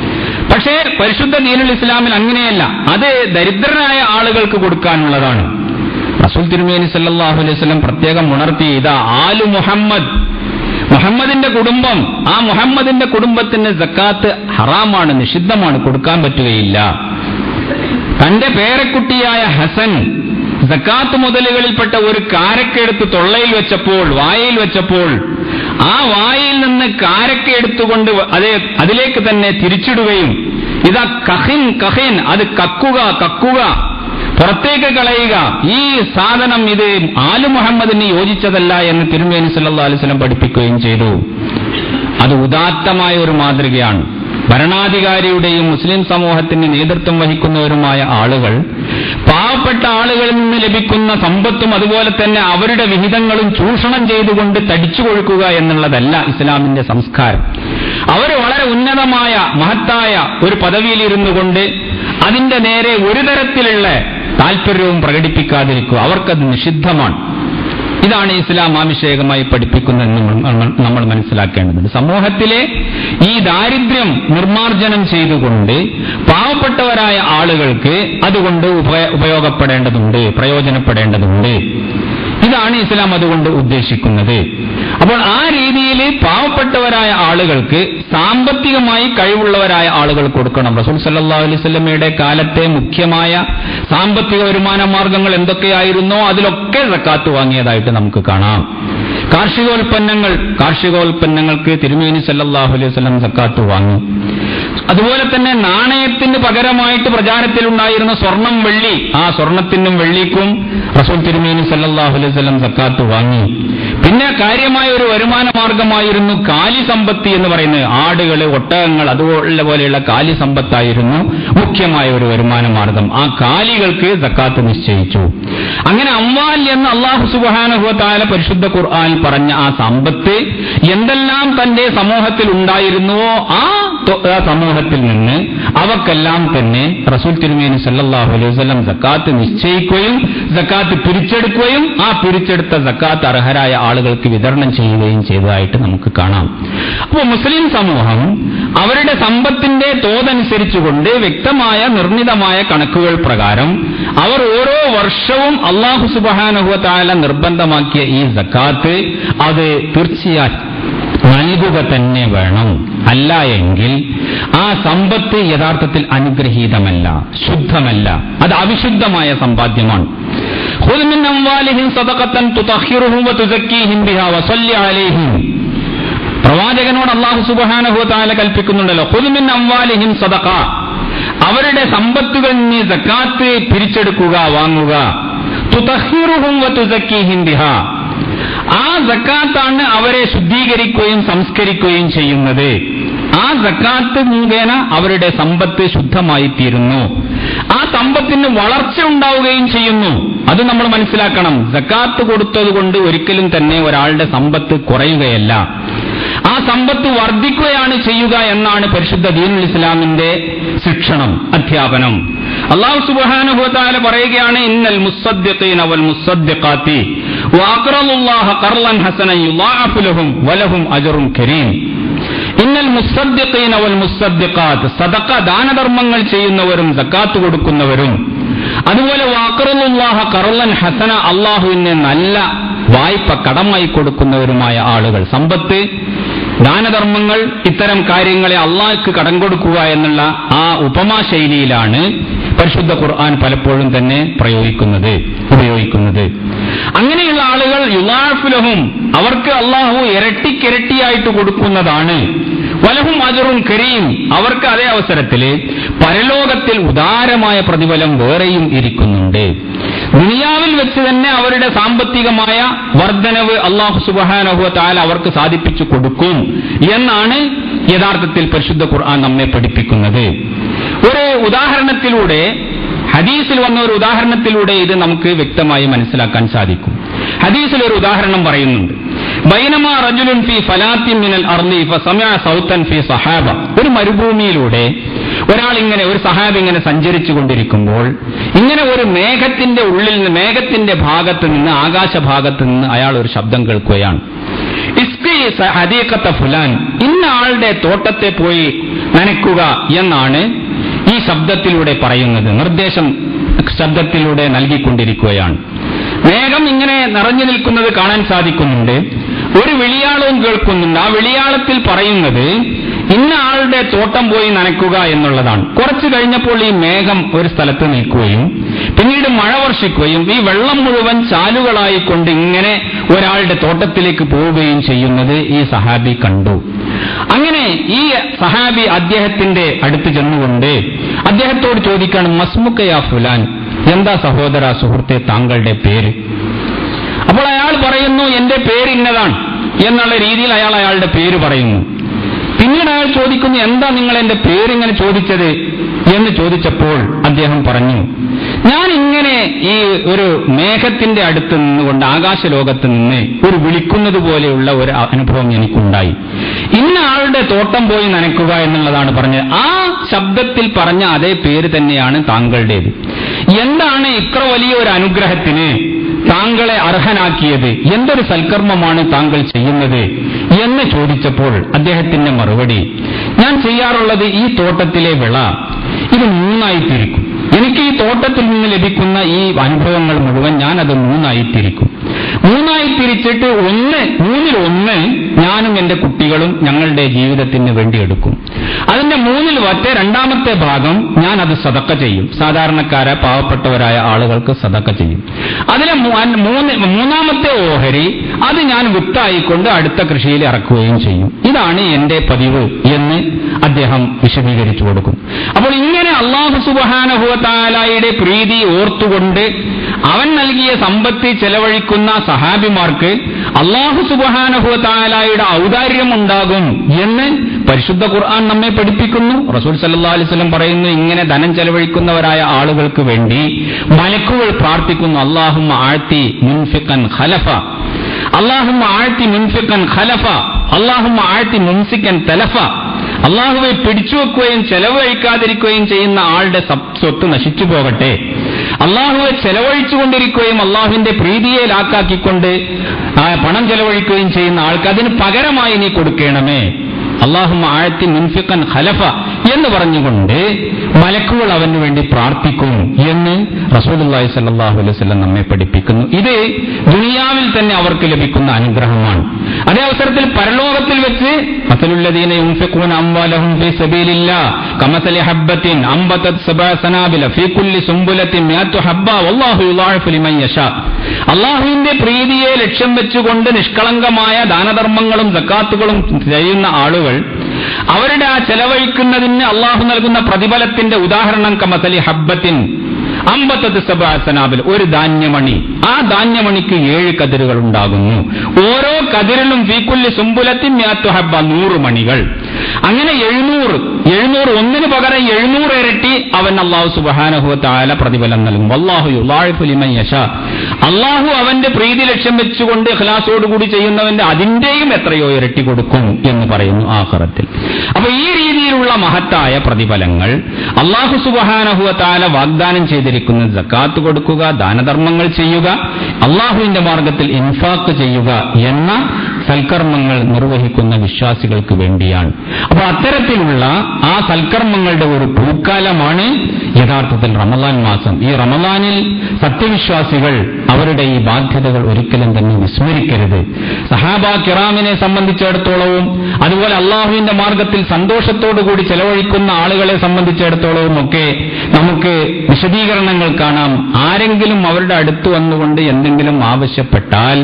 പക്ഷേ പരിശുദ്ധ ദീനുൽ ഇസ്ലാമിൽ അങ്ങനെയല്ല അത് ദരിദ്രരായ ആളുകൾക്ക് കൊടുക്കാനുള്ളതാണ് റസൂൽ തിരുമേനി സല്ലാഹു അലൈഹി സ്വലം പ്രത്യേകം ഉണർത്തി ഇതാ ആലു മുഹമ്മദ് മുഹമ്മദിന്റെ കുടുംബം ആ മുഹമ്മദിന്റെ കുടുംബത്തിന് ജക്കാത്ത് ഹറാമാണ് നിഷിദ്ധമാണ് കൊടുക്കാൻ പറ്റുകയില്ല തന്റെ പേരക്കുട്ടിയായ ഹസൻ ജക്കാത്ത് മുതലുകളിൽപ്പെട്ട ഒരു കാരക്കെടുത്ത് തൊള്ളയിൽ വെച്ചപ്പോൾ വായയിൽ വെച്ചപ്പോൾ ആ വായയിൽ നിന്ന് കാരക്ക എടുത്തുകൊണ്ട് അതേ അതിലേക്ക് തന്നെ തിരിച്ചിടുകയും ഇതാ കഹിൻ കഹിൻ അത് കക്കുക കക്കുക പുറത്തേക്ക് കളയുക ഈ സാധനം ഇത് ആലു മുഹമ്മദിന് യോജിച്ചതല്ല എന്ന് തിരുമേനി സല്ലാ അലിസ്ലം പഠിപ്പിക്കുകയും ചെയ്തു അത് ഉദാത്തമായ ഒരു മാതൃകയാണ് ഭരണാധികാരിയുടെയും മുസ്ലിം സമൂഹത്തിന് നേതൃത്വം വഹിക്കുന്നവരുമായ ആളുകൾ പാവപ്പെട്ട ആളുകളിൽ നിന്ന് ലഭിക്കുന്ന സമ്പത്തും അതുപോലെ തന്നെ അവരുടെ വിഹിതങ്ങളും ചൂഷണം ചെയ്തുകൊണ്ട് തടിച്ചു കൊഴുക്കുക എന്നുള്ളതല്ല ഇസ്ലാമിന്റെ സംസ്കാരം അവർ വളരെ ഉന്നതമായ മഹത്തായ ഒരു പദവിയിലിരുന്നു കൊണ്ട് അതിന്റെ നേരെ ഒരു തരത്തിലുള്ള താല്പര്യവും പ്രകടിപ്പിക്കാതിരിക്കുക അവർക്കത് നിഷിദ്ധമാണ് ഇതാണ് ഇസ്ലാം ആഭിഷേകമായി പഠിപ്പിക്കുന്നതെന്ന് നമ്മൾ മനസ്സിലാക്കേണ്ടതുണ്ട് സമൂഹത്തിലെ ഈ ദാരിദ്ര്യം നിർമാർജനം ചെയ്തുകൊണ്ട് പാവപ്പെട്ടവരായ ആളുകൾക്ക് അതുകൊണ്ട് ഉപയോഗപ്പെടേണ്ടതുണ്ട് പ്രയോജനപ്പെടേണ്ടതുണ്ട് ഇതാണ് ഇസ്ലാം അതുകൊണ്ട് ഉദ്ദേശിക്കുന്നത് അപ്പോൾ ആ രീതിയിൽ പാവപ്പെട്ടവരായ ആളുകൾക്ക് സാമ്പത്തികമായി കഴിവുള്ളവരായ ആളുകൾ കൊടുക്കണം റസൂൽ സല്ലാ അലൈവല്ലമയുടെ കാലത്തെ മുഖ്യമായ സാമ്പത്തിക വരുമാന മാർഗങ്ങൾ എന്തൊക്കെയായിരുന്നോ അതിലൊക്കെ സക്കാത്ത് വാങ്ങിയതായിട്ട് നമുക്ക് കാണാം കാർഷികോൽപ്പന്നങ്ങൾ കാർഷികോൽപ്പന്നങ്ങൾക്ക് തിരുമേനി സല്ലാഹു അലൈഹി വല്ലം സക്കാത്ത് വാങ്ങി അതുപോലെ തന്നെ നാണയത്തിന് പകരമായിട്ട് പ്രചാരത്തിലുണ്ടായിരുന്ന സ്വർണം വെള്ളി ആ സ്വർണത്തിനും വെള്ളിക്കും റസൂൽ തിരുമേനി സല്ലാഹു അലൈഹി വല്ലം സക്കാത്ത് വാങ്ങി പിന്നെ കാര്യമായ ഒരു വരുമാന മാർഗമായിരുന്നു കാലി സമ്പത്തി എന്ന് പറയുന്നത് ആടുകള് ഒട്ടകങ്ങൾ അതുപോലെ പോലെയുള്ള കാലി സമ്പത്തായിരുന്നു മുഖ്യമായ ഒരു വരുമാന മാർഗം ആ കാലികൾക്ക് സക്കാത്ത് നിശ്ചയിച്ചു അങ്ങനെ അമ്മാൽ എന്ന് അള്ളാഹു സുബാനുഭവത്തായ പരിശുദ്ധ ഖുർആൻ പറഞ്ഞ ആ സമ്പത്ത് എന്തെല്ലാം തന്റെ സമൂഹത്തിൽ ഉണ്ടായിരുന്നുവോ ആ സമൂഹത്തിൽ നിന്ന് അവക്കെല്ലാം തന്നെ റസൂൽ തിരുമേനി സല്ലാഹു അലൈഹി വസല്ലം സക്കാത്ത് നിശ്ചയിക്കുകയും സക്കാത്ത് പിരിച്ചെടുക്കുകയും ആ പിരിച്ചെടുത്ത സക്കാത്ത് അർഹരായ ആളുകൾക്ക് വിതരണം ചെയ്യുകയും ചെയ്തതായിട്ട് നമുക്ക് കാണാം അപ്പോൾ മുസ്ലിം സമൂഹം അവരുടെ സമ്പത്തിന്റെ തോതനുസരിച്ചുകൊണ്ട് വ്യക്തമായ നിർണിതമായ കണക്കുകൾ പ്രകാരം അവർ ഓരോ വർഷവും അള്ളാഹു സുബാനുഹുവത്തായ നിർബന്ധമാക്കിയ ഈ സക്കാത്ത് അത് തീർച്ചയായും നൽകുക തന്നെ വേണം അല്ല എങ്കിൽ ആ സമ്പത്ത് യഥാർത്ഥത്തിൽ അനുഗ്രഹീതമല്ല ശുദ്ധമല്ല അത് അവിശുദ്ധമായ സമ്പാദ്യമാണ് خذ من أموالهم صدقة تطهرهم وتزكيهم بها وصل عليهم പ്രവാചകനോട് അള്ളാഹു സുബാനഹുത്താല കൽപ്പിക്കുന്നുണ്ടല്ലോ ഹുദ്മിൻ അംവാലിഹിം സദഖ അവരുടെ സമ്പത്തുകൾ നീ സക്കാത്ത് പിരിച്ചെടുക്കുക വാങ്ങുക തുതഹിറുഹും വതുസക്കീഹിം ബിഹ ആ സക്കാത്താണ് അവരെ ശുദ്ധീകരിക്കുകയും സംസ്കരിക്കുകയും ചെയ്യുന്നത് ആ സക്കാത്ത് മുഖേന അവരുടെ സമ്പത്ത് ശുദ്ധമായി തീരുന്നു ആ സമ്പത്തിന് വളർച്ച ഉണ്ടാവുകയും ചെയ്യുന്നു അത് നമ്മൾ മനസ്സിലാക്കണം സക്കാത്ത് കൊടുത്തതുകൊണ്ട് ഒരിക്കലും തന്നെ ഒരാളുടെ സമ്പത്ത് കുറയുകയല്ല ആ സമ്പത്ത് വർദ്ധിക്കുകയാണ് ചെയ്യുക എന്നാണ് പരിശുദ്ധ ദീനുൽ ഇസ്ലാമിന്റെ ശിക്ഷണം അധ്യാപനം അള്ളാഹു സുബാനുഭവത്താല പറയുകയാണ് ഇന്നൽ മുസദ്ദിഖീന വൽ മുസദ്ദിഖാത്തി വഅഖറലുല്ലാഹ ഖർളൻ ഹസനൻ യുളാഅഫു ലഹും വലഹും അജ്റുൻ കരീം ഇന്നൽ മുസദ്ദിഖീന വൽ മുസദ്ദിഖാത്ത് സദഖ ദാനധർമ്മങ്ങൾ ചെയ്യുന്നവരും സക്കാത്ത് കൊടുക്കുന്നവരും അതുപോലെ വാക്കറുല്ലാഹ കറലൻ ഹസന അള്ളാഹുവിന് നല്ല വായ്പ കടമായി കൊടുക്കുന്നവരുമായ ആളുകൾ സമ്പത്ത് ദാനധർമ്മങ്ങൾ ഇത്തരം കാര്യങ്ങളെ അള്ളാഹ്ക്ക് കടം കൊടുക്കുക എന്നുള്ള ആ ഉപമാ ശൈലിയിലാണ് പരിശുദ്ധ ഖുർആൻ പലപ്പോഴും തന്നെ പ്രയോഗിക്കുന്നത് ഉപയോഗിക്കുന്നത് അങ്ങനെയുള്ള ആളുകൾ യുലാഫുലഹും അവർക്ക് അള്ളാഹു ഇരട്ടിക്കിരട്ടിയായിട്ട് കൊടുക്കുന്നതാണ് വലഹും അജറും കരീം അവർക്ക് അതേ അവസരത്തിൽ പരലോകത്തിൽ ഉദാരമായ പ്രതിഫലം വേറെയും ഇരിക്കുന്നുണ്ട് ദുനിയാവിൽ വെച്ച് തന്നെ അവരുടെ സാമ്പത്തികമായ വർധനവ് അള്ളാഹു സുബാനഹു താല അവർക്ക് സാധിപ്പിച്ചു കൊടുക്കും എന്നാണ് യഥാർത്ഥത്തിൽ പരിശുദ്ധ ഖുർആൻ നമ്മെ പഠിപ്പിക്കുന്നത് ഒരു ഉദാഹരണത്തിലൂടെ ഹദീസിൽ വന്ന ഒരു ഉദാഹരണത്തിലൂടെ ഇത് നമുക്ക് വ്യക്തമായി മനസ്സിലാക്കാൻ സാധിക്കും ഹദീസിൽ ഒരു ഉദാഹരണം പറയുന്നുണ്ട് ബൈനമ റജുലുൻ ഫി ഫലാത്തിൻ മിനൽ അർളി ഫസമഅ സൗത്തൻ ഫി സഹാബ ഒരു മരുഭൂമിയിലൂടെ ഒരാൾ ഇങ്ങനെ ഒരു സഹാബ് ഇങ്ങനെ സഞ്ചരിച്ചു കൊണ്ടിരിക്കുമ്പോൾ ഇങ്ങനെ ഒരു മേഘത്തിന്റെ ഉള്ളിൽ നിന്ന് മേഘത്തിന്റെ ഭാഗത്ത് നിന്ന് ആകാശഭാഗത്ത് നിന്ന് അയാൾ ഒരു ശബ്ദം കേൾക്കുകയാണ് ഇസ്കി ഹദീഖത്ത ഫുലാൻ ഇന്ന ആളുടെ തോട്ടത്തെ പോയി നനയ്ക്കുക എന്നാണ് ഈ ശബ്ദത്തിലൂടെ പറയുന്നത് നിർദ്ദേശം ശബ്ദത്തിലൂടെ നൽകിക്കൊണ്ടിരിക്കുകയാണ് മേഘം ഇങ്ങനെ നിറഞ്ഞു നിൽക്കുന്നത് കാണാൻ സാധിക്കുന്നുണ്ട് ഒരു വിളിയാളവും കേൾക്കുന്നുണ്ട് ആ വിളിയാളത്തിൽ പറയുന്നത് ഇന്ന ആളുടെ തോട്ടം പോയി നനയ്ക്കുക എന്നുള്ളതാണ് കുറച്ചു കഴിഞ്ഞപ്പോൾ ഈ മേഘം ഒരു സ്ഥലത്ത് നിൽക്കുകയും പിന്നീട് മഴ വർഷിക്കുകയും ഈ വെള്ളം മുഴുവൻ ചാലുകളായിക്കൊണ്ട് ഇങ്ങനെ ഒരാളുടെ തോട്ടത്തിലേക്ക് പോവുകയും ചെയ്യുന്നത് ഈ സഹാബി കണ്ടു അങ്ങനെ ഈ സഹാബി അദ്ദേഹത്തിന്റെ അടുത്ത് ചെന്നുകൊണ്ട് അദ്ദേഹത്തോട് ചോദിക്കാണ് മസ്മുക്കയാ ഫുലാൻ എന്താ സഹോദര സുഹൃത്തെ താങ്കളുടെ പേര് അപ്പോൾ അയാൾ പറയുന്നു എന്റെ പേര് ഇന്നതാണ് എന്നുള്ള രീതിയിൽ അയാൾ അയാളുടെ പേര് പറയുന്നു പിന്നീട് അയാൾ ചോദിക്കുന്നു എന്താ നിങ്ങൾ എന്റെ പേരിങ്ങനെ ചോദിച്ചത് എന്ന് ചോദിച്ചപ്പോൾ അദ്ദേഹം പറഞ്ഞു ഞാൻ ഇങ്ങനെ ഈ ഒരു മേഘത്തിന്റെ അടുത്ത് നിന്നുകൊണ്ട് ആകാശലോകത്ത് നിന്ന് ഒരു വിളിക്കുന്നത് പോലെയുള്ള ഒരു അനുഭവം എനിക്കുണ്ടായി ഇന്ന ആളുടെ തോട്ടം പോയി നനയ്ക്കുക എന്നുള്ളതാണ് പറഞ്ഞത് ആ ശബ്ദത്തിൽ പറഞ്ഞ അതേ പേര് തന്നെയാണ് താങ്കളുടേത് എന്താണ് ഇത്ര വലിയ ഒരു അനുഗ്രഹത്തിന് താങ്കളെ അർഹനാക്കിയത് എന്തൊരു സൽക്കർമ്മമാണ് താങ്കൾ ചെയ്യുന്നത് എന്ന് ചോദിച്ചപ്പോൾ അദ്ദേഹത്തിന്റെ മറുപടി ഞാൻ ചെയ്യാറുള്ളത് ഈ തോട്ടത്തിലെ വിള ഇത് മൂന്നായി തിരിക്കും എനിക്ക് ഈ തോട്ടത്തിൽ നിന്ന് ലഭിക്കുന്ന ഈ അനുഭവങ്ങൾ മുഴുവൻ ഞാൻ അത് മൂന്നായി തിരിക്കും മൂന്നായി തിരിച്ചിട്ട് ഒന്ന് മൂന്നിൽ ഒന്ന് ഞാനും എന്റെ കുട്ടികളും ഞങ്ങളുടെ ജീവിതത്തിന് വേണ്ടി എടുക്കും അതിന്റെ മൂന്നിൽ ഒറ്റ രണ്ടാമത്തെ ഭാഗം ഞാൻ അത് സതക്ക ചെയ്യും സാധാരണക്കാരെ പാവപ്പെട്ടവരായ ആളുകൾക്ക് സതക്ക ചെയ്യും അതിലെ മൂന്ന് മൂന്നാമത്തെ ഓഹരി അത് ഞാൻ വിത്തായിക്കൊണ്ട് അടുത്ത കൃഷിയിൽ ഇറക്കുകയും ചെയ്യും ഇതാണ് എന്റെ പതിവ് എന്ന് അദ്ദേഹം വിശദീകരിച്ചു കൊടുക്കും അപ്പോൾ ഇങ്ങനെ അള്ളാഹു സുബാനഹുവത്താലായുടെ പ്രീതി ഓർത്തുകൊണ്ട് അവൻ നൽകിയ സമ്പത്ത് ചെലവഴിക്കുന്ന സഹാബിമാർക്ക് അള്ളാഹു സുബാനഹുവത്താലായുടെ ഔദാര്യമുണ്ടാകും എന്ന് പരിശുദ്ധ ഖുർആൻ നമ്മെ പഠിപ്പിക്കുന്നു റസൂൽ സല്ലാ അലിസ്ലം പറയുന്നു ഇങ്ങനെ ധനം ചെലവഴിക്കുന്നവരായ ആളുകൾക്ക് വേണ്ടി മലക്കുകൾ പ്രാർത്ഥിക്കുന്നു അള്ളാഹും ആഴ്ത്തി മുൻഫിക്കൻ ഖലഫ അള്ളാഹും ആഴ്ത്തി മുൻഫിക്കൻ ഖലഫ അള്ളാഹും ആഴ്ത്തി മുൻസിക്കൻ തലഫ അള്ളാഹുവെ പിടിച്ചു വെക്കുകയും ചെലവ് കഴിക്കാതിരിക്കുകയും ചെയ്യുന്ന ആളുടെ സപ്- സ്വത്ത് നശിച്ചു പോകട്ടെ അള്ളാഹുവെ ചെലവഴിച്ചുകൊണ്ടിരിക്കുകയും അള്ളാഹുവിന്റെ പ്രീതിയെ ലാക്കാക്കിക്കൊണ്ട് ആ പണം ചെലവഴിക്കുകയും ചെയ്യുന്ന ആൾക്ക് അതിന് പകരമായി നീ കൊടുക്കണമേ അള്ളാഹു ആഴത്തി മുൻഫിക്കൻ ഖലഫ എന്ന് പറഞ്ഞുകൊണ്ട് മലക്കുകൾ അവന് വേണ്ടി പ്രാർത്ഥിക്കും എന്ന് റസൂലുള്ളാഹി സ്വല്ലല്ലാഹു അലൈഹി വസല്ലം നമ്മെ പഠിപ്പിക്കുന്നു ഇത് ദുനിയാവിൽ തന്നെ അവർക്ക് ലഭിക്കുന്ന അനുഗ്രഹമാണ് അതേ അവസരത്തിൽ പരലോകത്തിൽ വെച്ച് മസലുല്ലദീന യുൻഫിഖൂന അംവാലഹും ഫീ സബീലില്ലാ കമസലി ഹബ്ബത്തിൻ അംബതത് സബഅ സനാബില ഫീ കുല്ലി സുംബുലത്തിൻ മിഅത്തു ഹബ്ബ വല്ലാഹു യുളാഇഫു ലിമൻ യശാ അള്ളാഹുവിന്റെ പ്രീതിയെ ലക്ഷ്യം വെച്ചുകൊണ്ട് നിഷ്കളങ്കമായ ദാനധർമ്മങ്ങളും സക്കാത്തുകളും ചെയ്യുന്ന ആളുകൾ അവരുടെ ആ ചെലവഴിക്കുന്നതിന് അള്ളാഹു നൽകുന്ന പ്രതിഫലത്തിന്റെ ഉദാഹരണം കമസലി ഹബ്ബത്തിൻ അമ്പത്തത് സബാസനാബിൽ ഒരു ധാന്യമണി ആ ധാന്യമണിക്ക് ഏഴ് കതിരുകൾ ഉണ്ടാകുന്നു ഓരോ കതിരിലും ഫീക്കുല്ലി സുംബുലത്തിൻ മ്യാത്തു ഹബ്ബ നൂറ് മണികൾ അങ്ങനെ എഴുന്നൂറ് എഴുന്നൂറ് ഒന്നിന് പകരം എഴുന്നൂറ് ഇരട്ടി അവൻ അള്ളാഹു സുബാനഹു താല പ്രതിഫലം നൽകും വല്ലാഹു യുലാഹിഫു ലിമൻ യശ അള്ളാഹു അവന്റെ പ്രീതി ലക്ഷ്യം വെച്ചുകൊണ്ട് ഖലാസോടുകൂടി ചെയ്യുന്നവന്റെ അതിന്റെയും എത്രയോ ഇരട്ടി കൊടുക്കും എന്ന് പറയുന്നു ആഹ്റത്തിൽ അപ്പൊ ഈ രീതിയിലുള്ള മഹത്തായ പ്രതിഫലങ്ങൾ അള്ളാഹു സുബഹാനഹുവ താല വാഗ്ദാനം ചെയ്തിരിക്കുന്നത് ജക്കാത്ത് കൊടുക്കുക ദാനധർമ്മങ്ങൾ ചെയ്യുക അള്ളാഹുവിന്റെ മാർഗത്തിൽ ഇൻഫാക്ക് ചെയ്യുക എന്ന സൽക്കർമ്മങ്ങൾ നിർവഹിക്കുന്ന വിശ്വാസികൾക്ക് വേണ്ടിയാണ് അപ്പൊ അത്തരത്തിലുള്ള ആ സൽക്കർമ്മങ്ങളുടെ ഒരു പൂക്കാലമാണ് യഥാർത്ഥത്തിൽ റമദാൻ മാസം ഈ റമദാനിൽ സത്യവിശ്വാസികൾ അവരുടെ ഈ ബാധ്യതകൾ ഒരിക്കലും തന്നെ വിസ്മരിക്കരുത് സഹാബ കിറാമിനെ സംബന്ധിച്ചിടത്തോളവും അതുപോലെ അള്ളാഹുവിന്റെ മാർഗത്തിൽ സന്തോഷത്തോടുകൂടി ചെലവഴിക്കുന്ന ആളുകളെ സംബന്ധിച്ചിടത്തോളവും ഒക്കെ നമുക്ക് വിശദീകരണങ്ങൾ കാണാം ആരെങ്കിലും അവരുടെ അടുത്ത് വന്നുകൊണ്ട് എന്തെങ്കിലും ആവശ്യപ്പെട്ടാൽ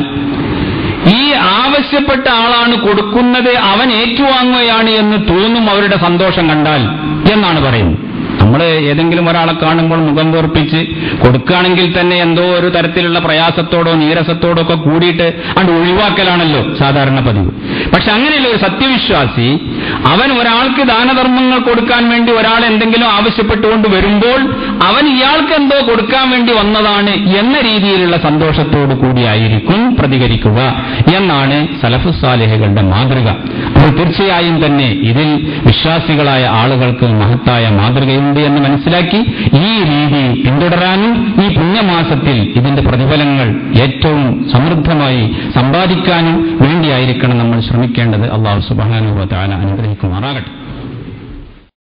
ഈ ആവശ്യപ്പെട്ട ആളാണ് കൊടുക്കുന്നത് അവൻ ഏറ്റുവാങ്ങുകയാണ് എന്ന് തോന്നും അവരുടെ സന്തോഷം കണ്ടാൽ എന്നാണ് പറയുന്നത് നമ്മൾ ഏതെങ്കിലും ഒരാളെ കാണുമ്പോൾ മുഖം വീർപ്പിച്ച് കൊടുക്കുകയാണെങ്കിൽ തന്നെ എന്തോ ഒരു തരത്തിലുള്ള പ്രയാസത്തോടോ നീരസത്തോടോ ഒക്കെ കൂടിയിട്ട് അത് ഒഴിവാക്കലാണല്ലോ സാധാരണ പതിവ് പക്ഷെ അങ്ങനെയല്ല ഒരു സത്യവിശ്വാസി അവൻ ഒരാൾക്ക് ദാനധർമ്മങ്ങൾ കൊടുക്കാൻ വേണ്ടി ഒരാൾ എന്തെങ്കിലും ആവശ്യപ്പെട്ടുകൊണ്ട് വരുമ്പോൾ അവൻ ഇയാൾക്ക് എന്തോ കൊടുക്കാൻ വേണ്ടി വന്നതാണ് എന്ന രീതിയിലുള്ള സന്തോഷത്തോടു കൂടിയായിരിക്കും പ്രതികരിക്കുക എന്നാണ് സലഫുസാലിഹകളുടെ മാതൃക അപ്പോൾ തീർച്ചയായും തന്നെ ഇതിൽ വിശ്വാസികളായ ആളുകൾക്ക് മഹത്തായ മാതൃകയുണ്ട് എന്ന് മനസ്സിലാക്കി ഈ രീതി പിന്തുടരാനും ഈ പുണ്യമാസത്തിൽ ഇതിന്റെ പ്രതിഫലങ്ങൾ ഏറ്റവും സമൃദ്ധമായി സമ്പാദിക്കാനും വേണ്ടിയായിരിക്കണം നമ്മൾ ശ്രമിക്കേണ്ടത് അള്ളാഹു സുബാനുഭവ താല അനുഗ്രഹിക്കുമാറാകട്ടെ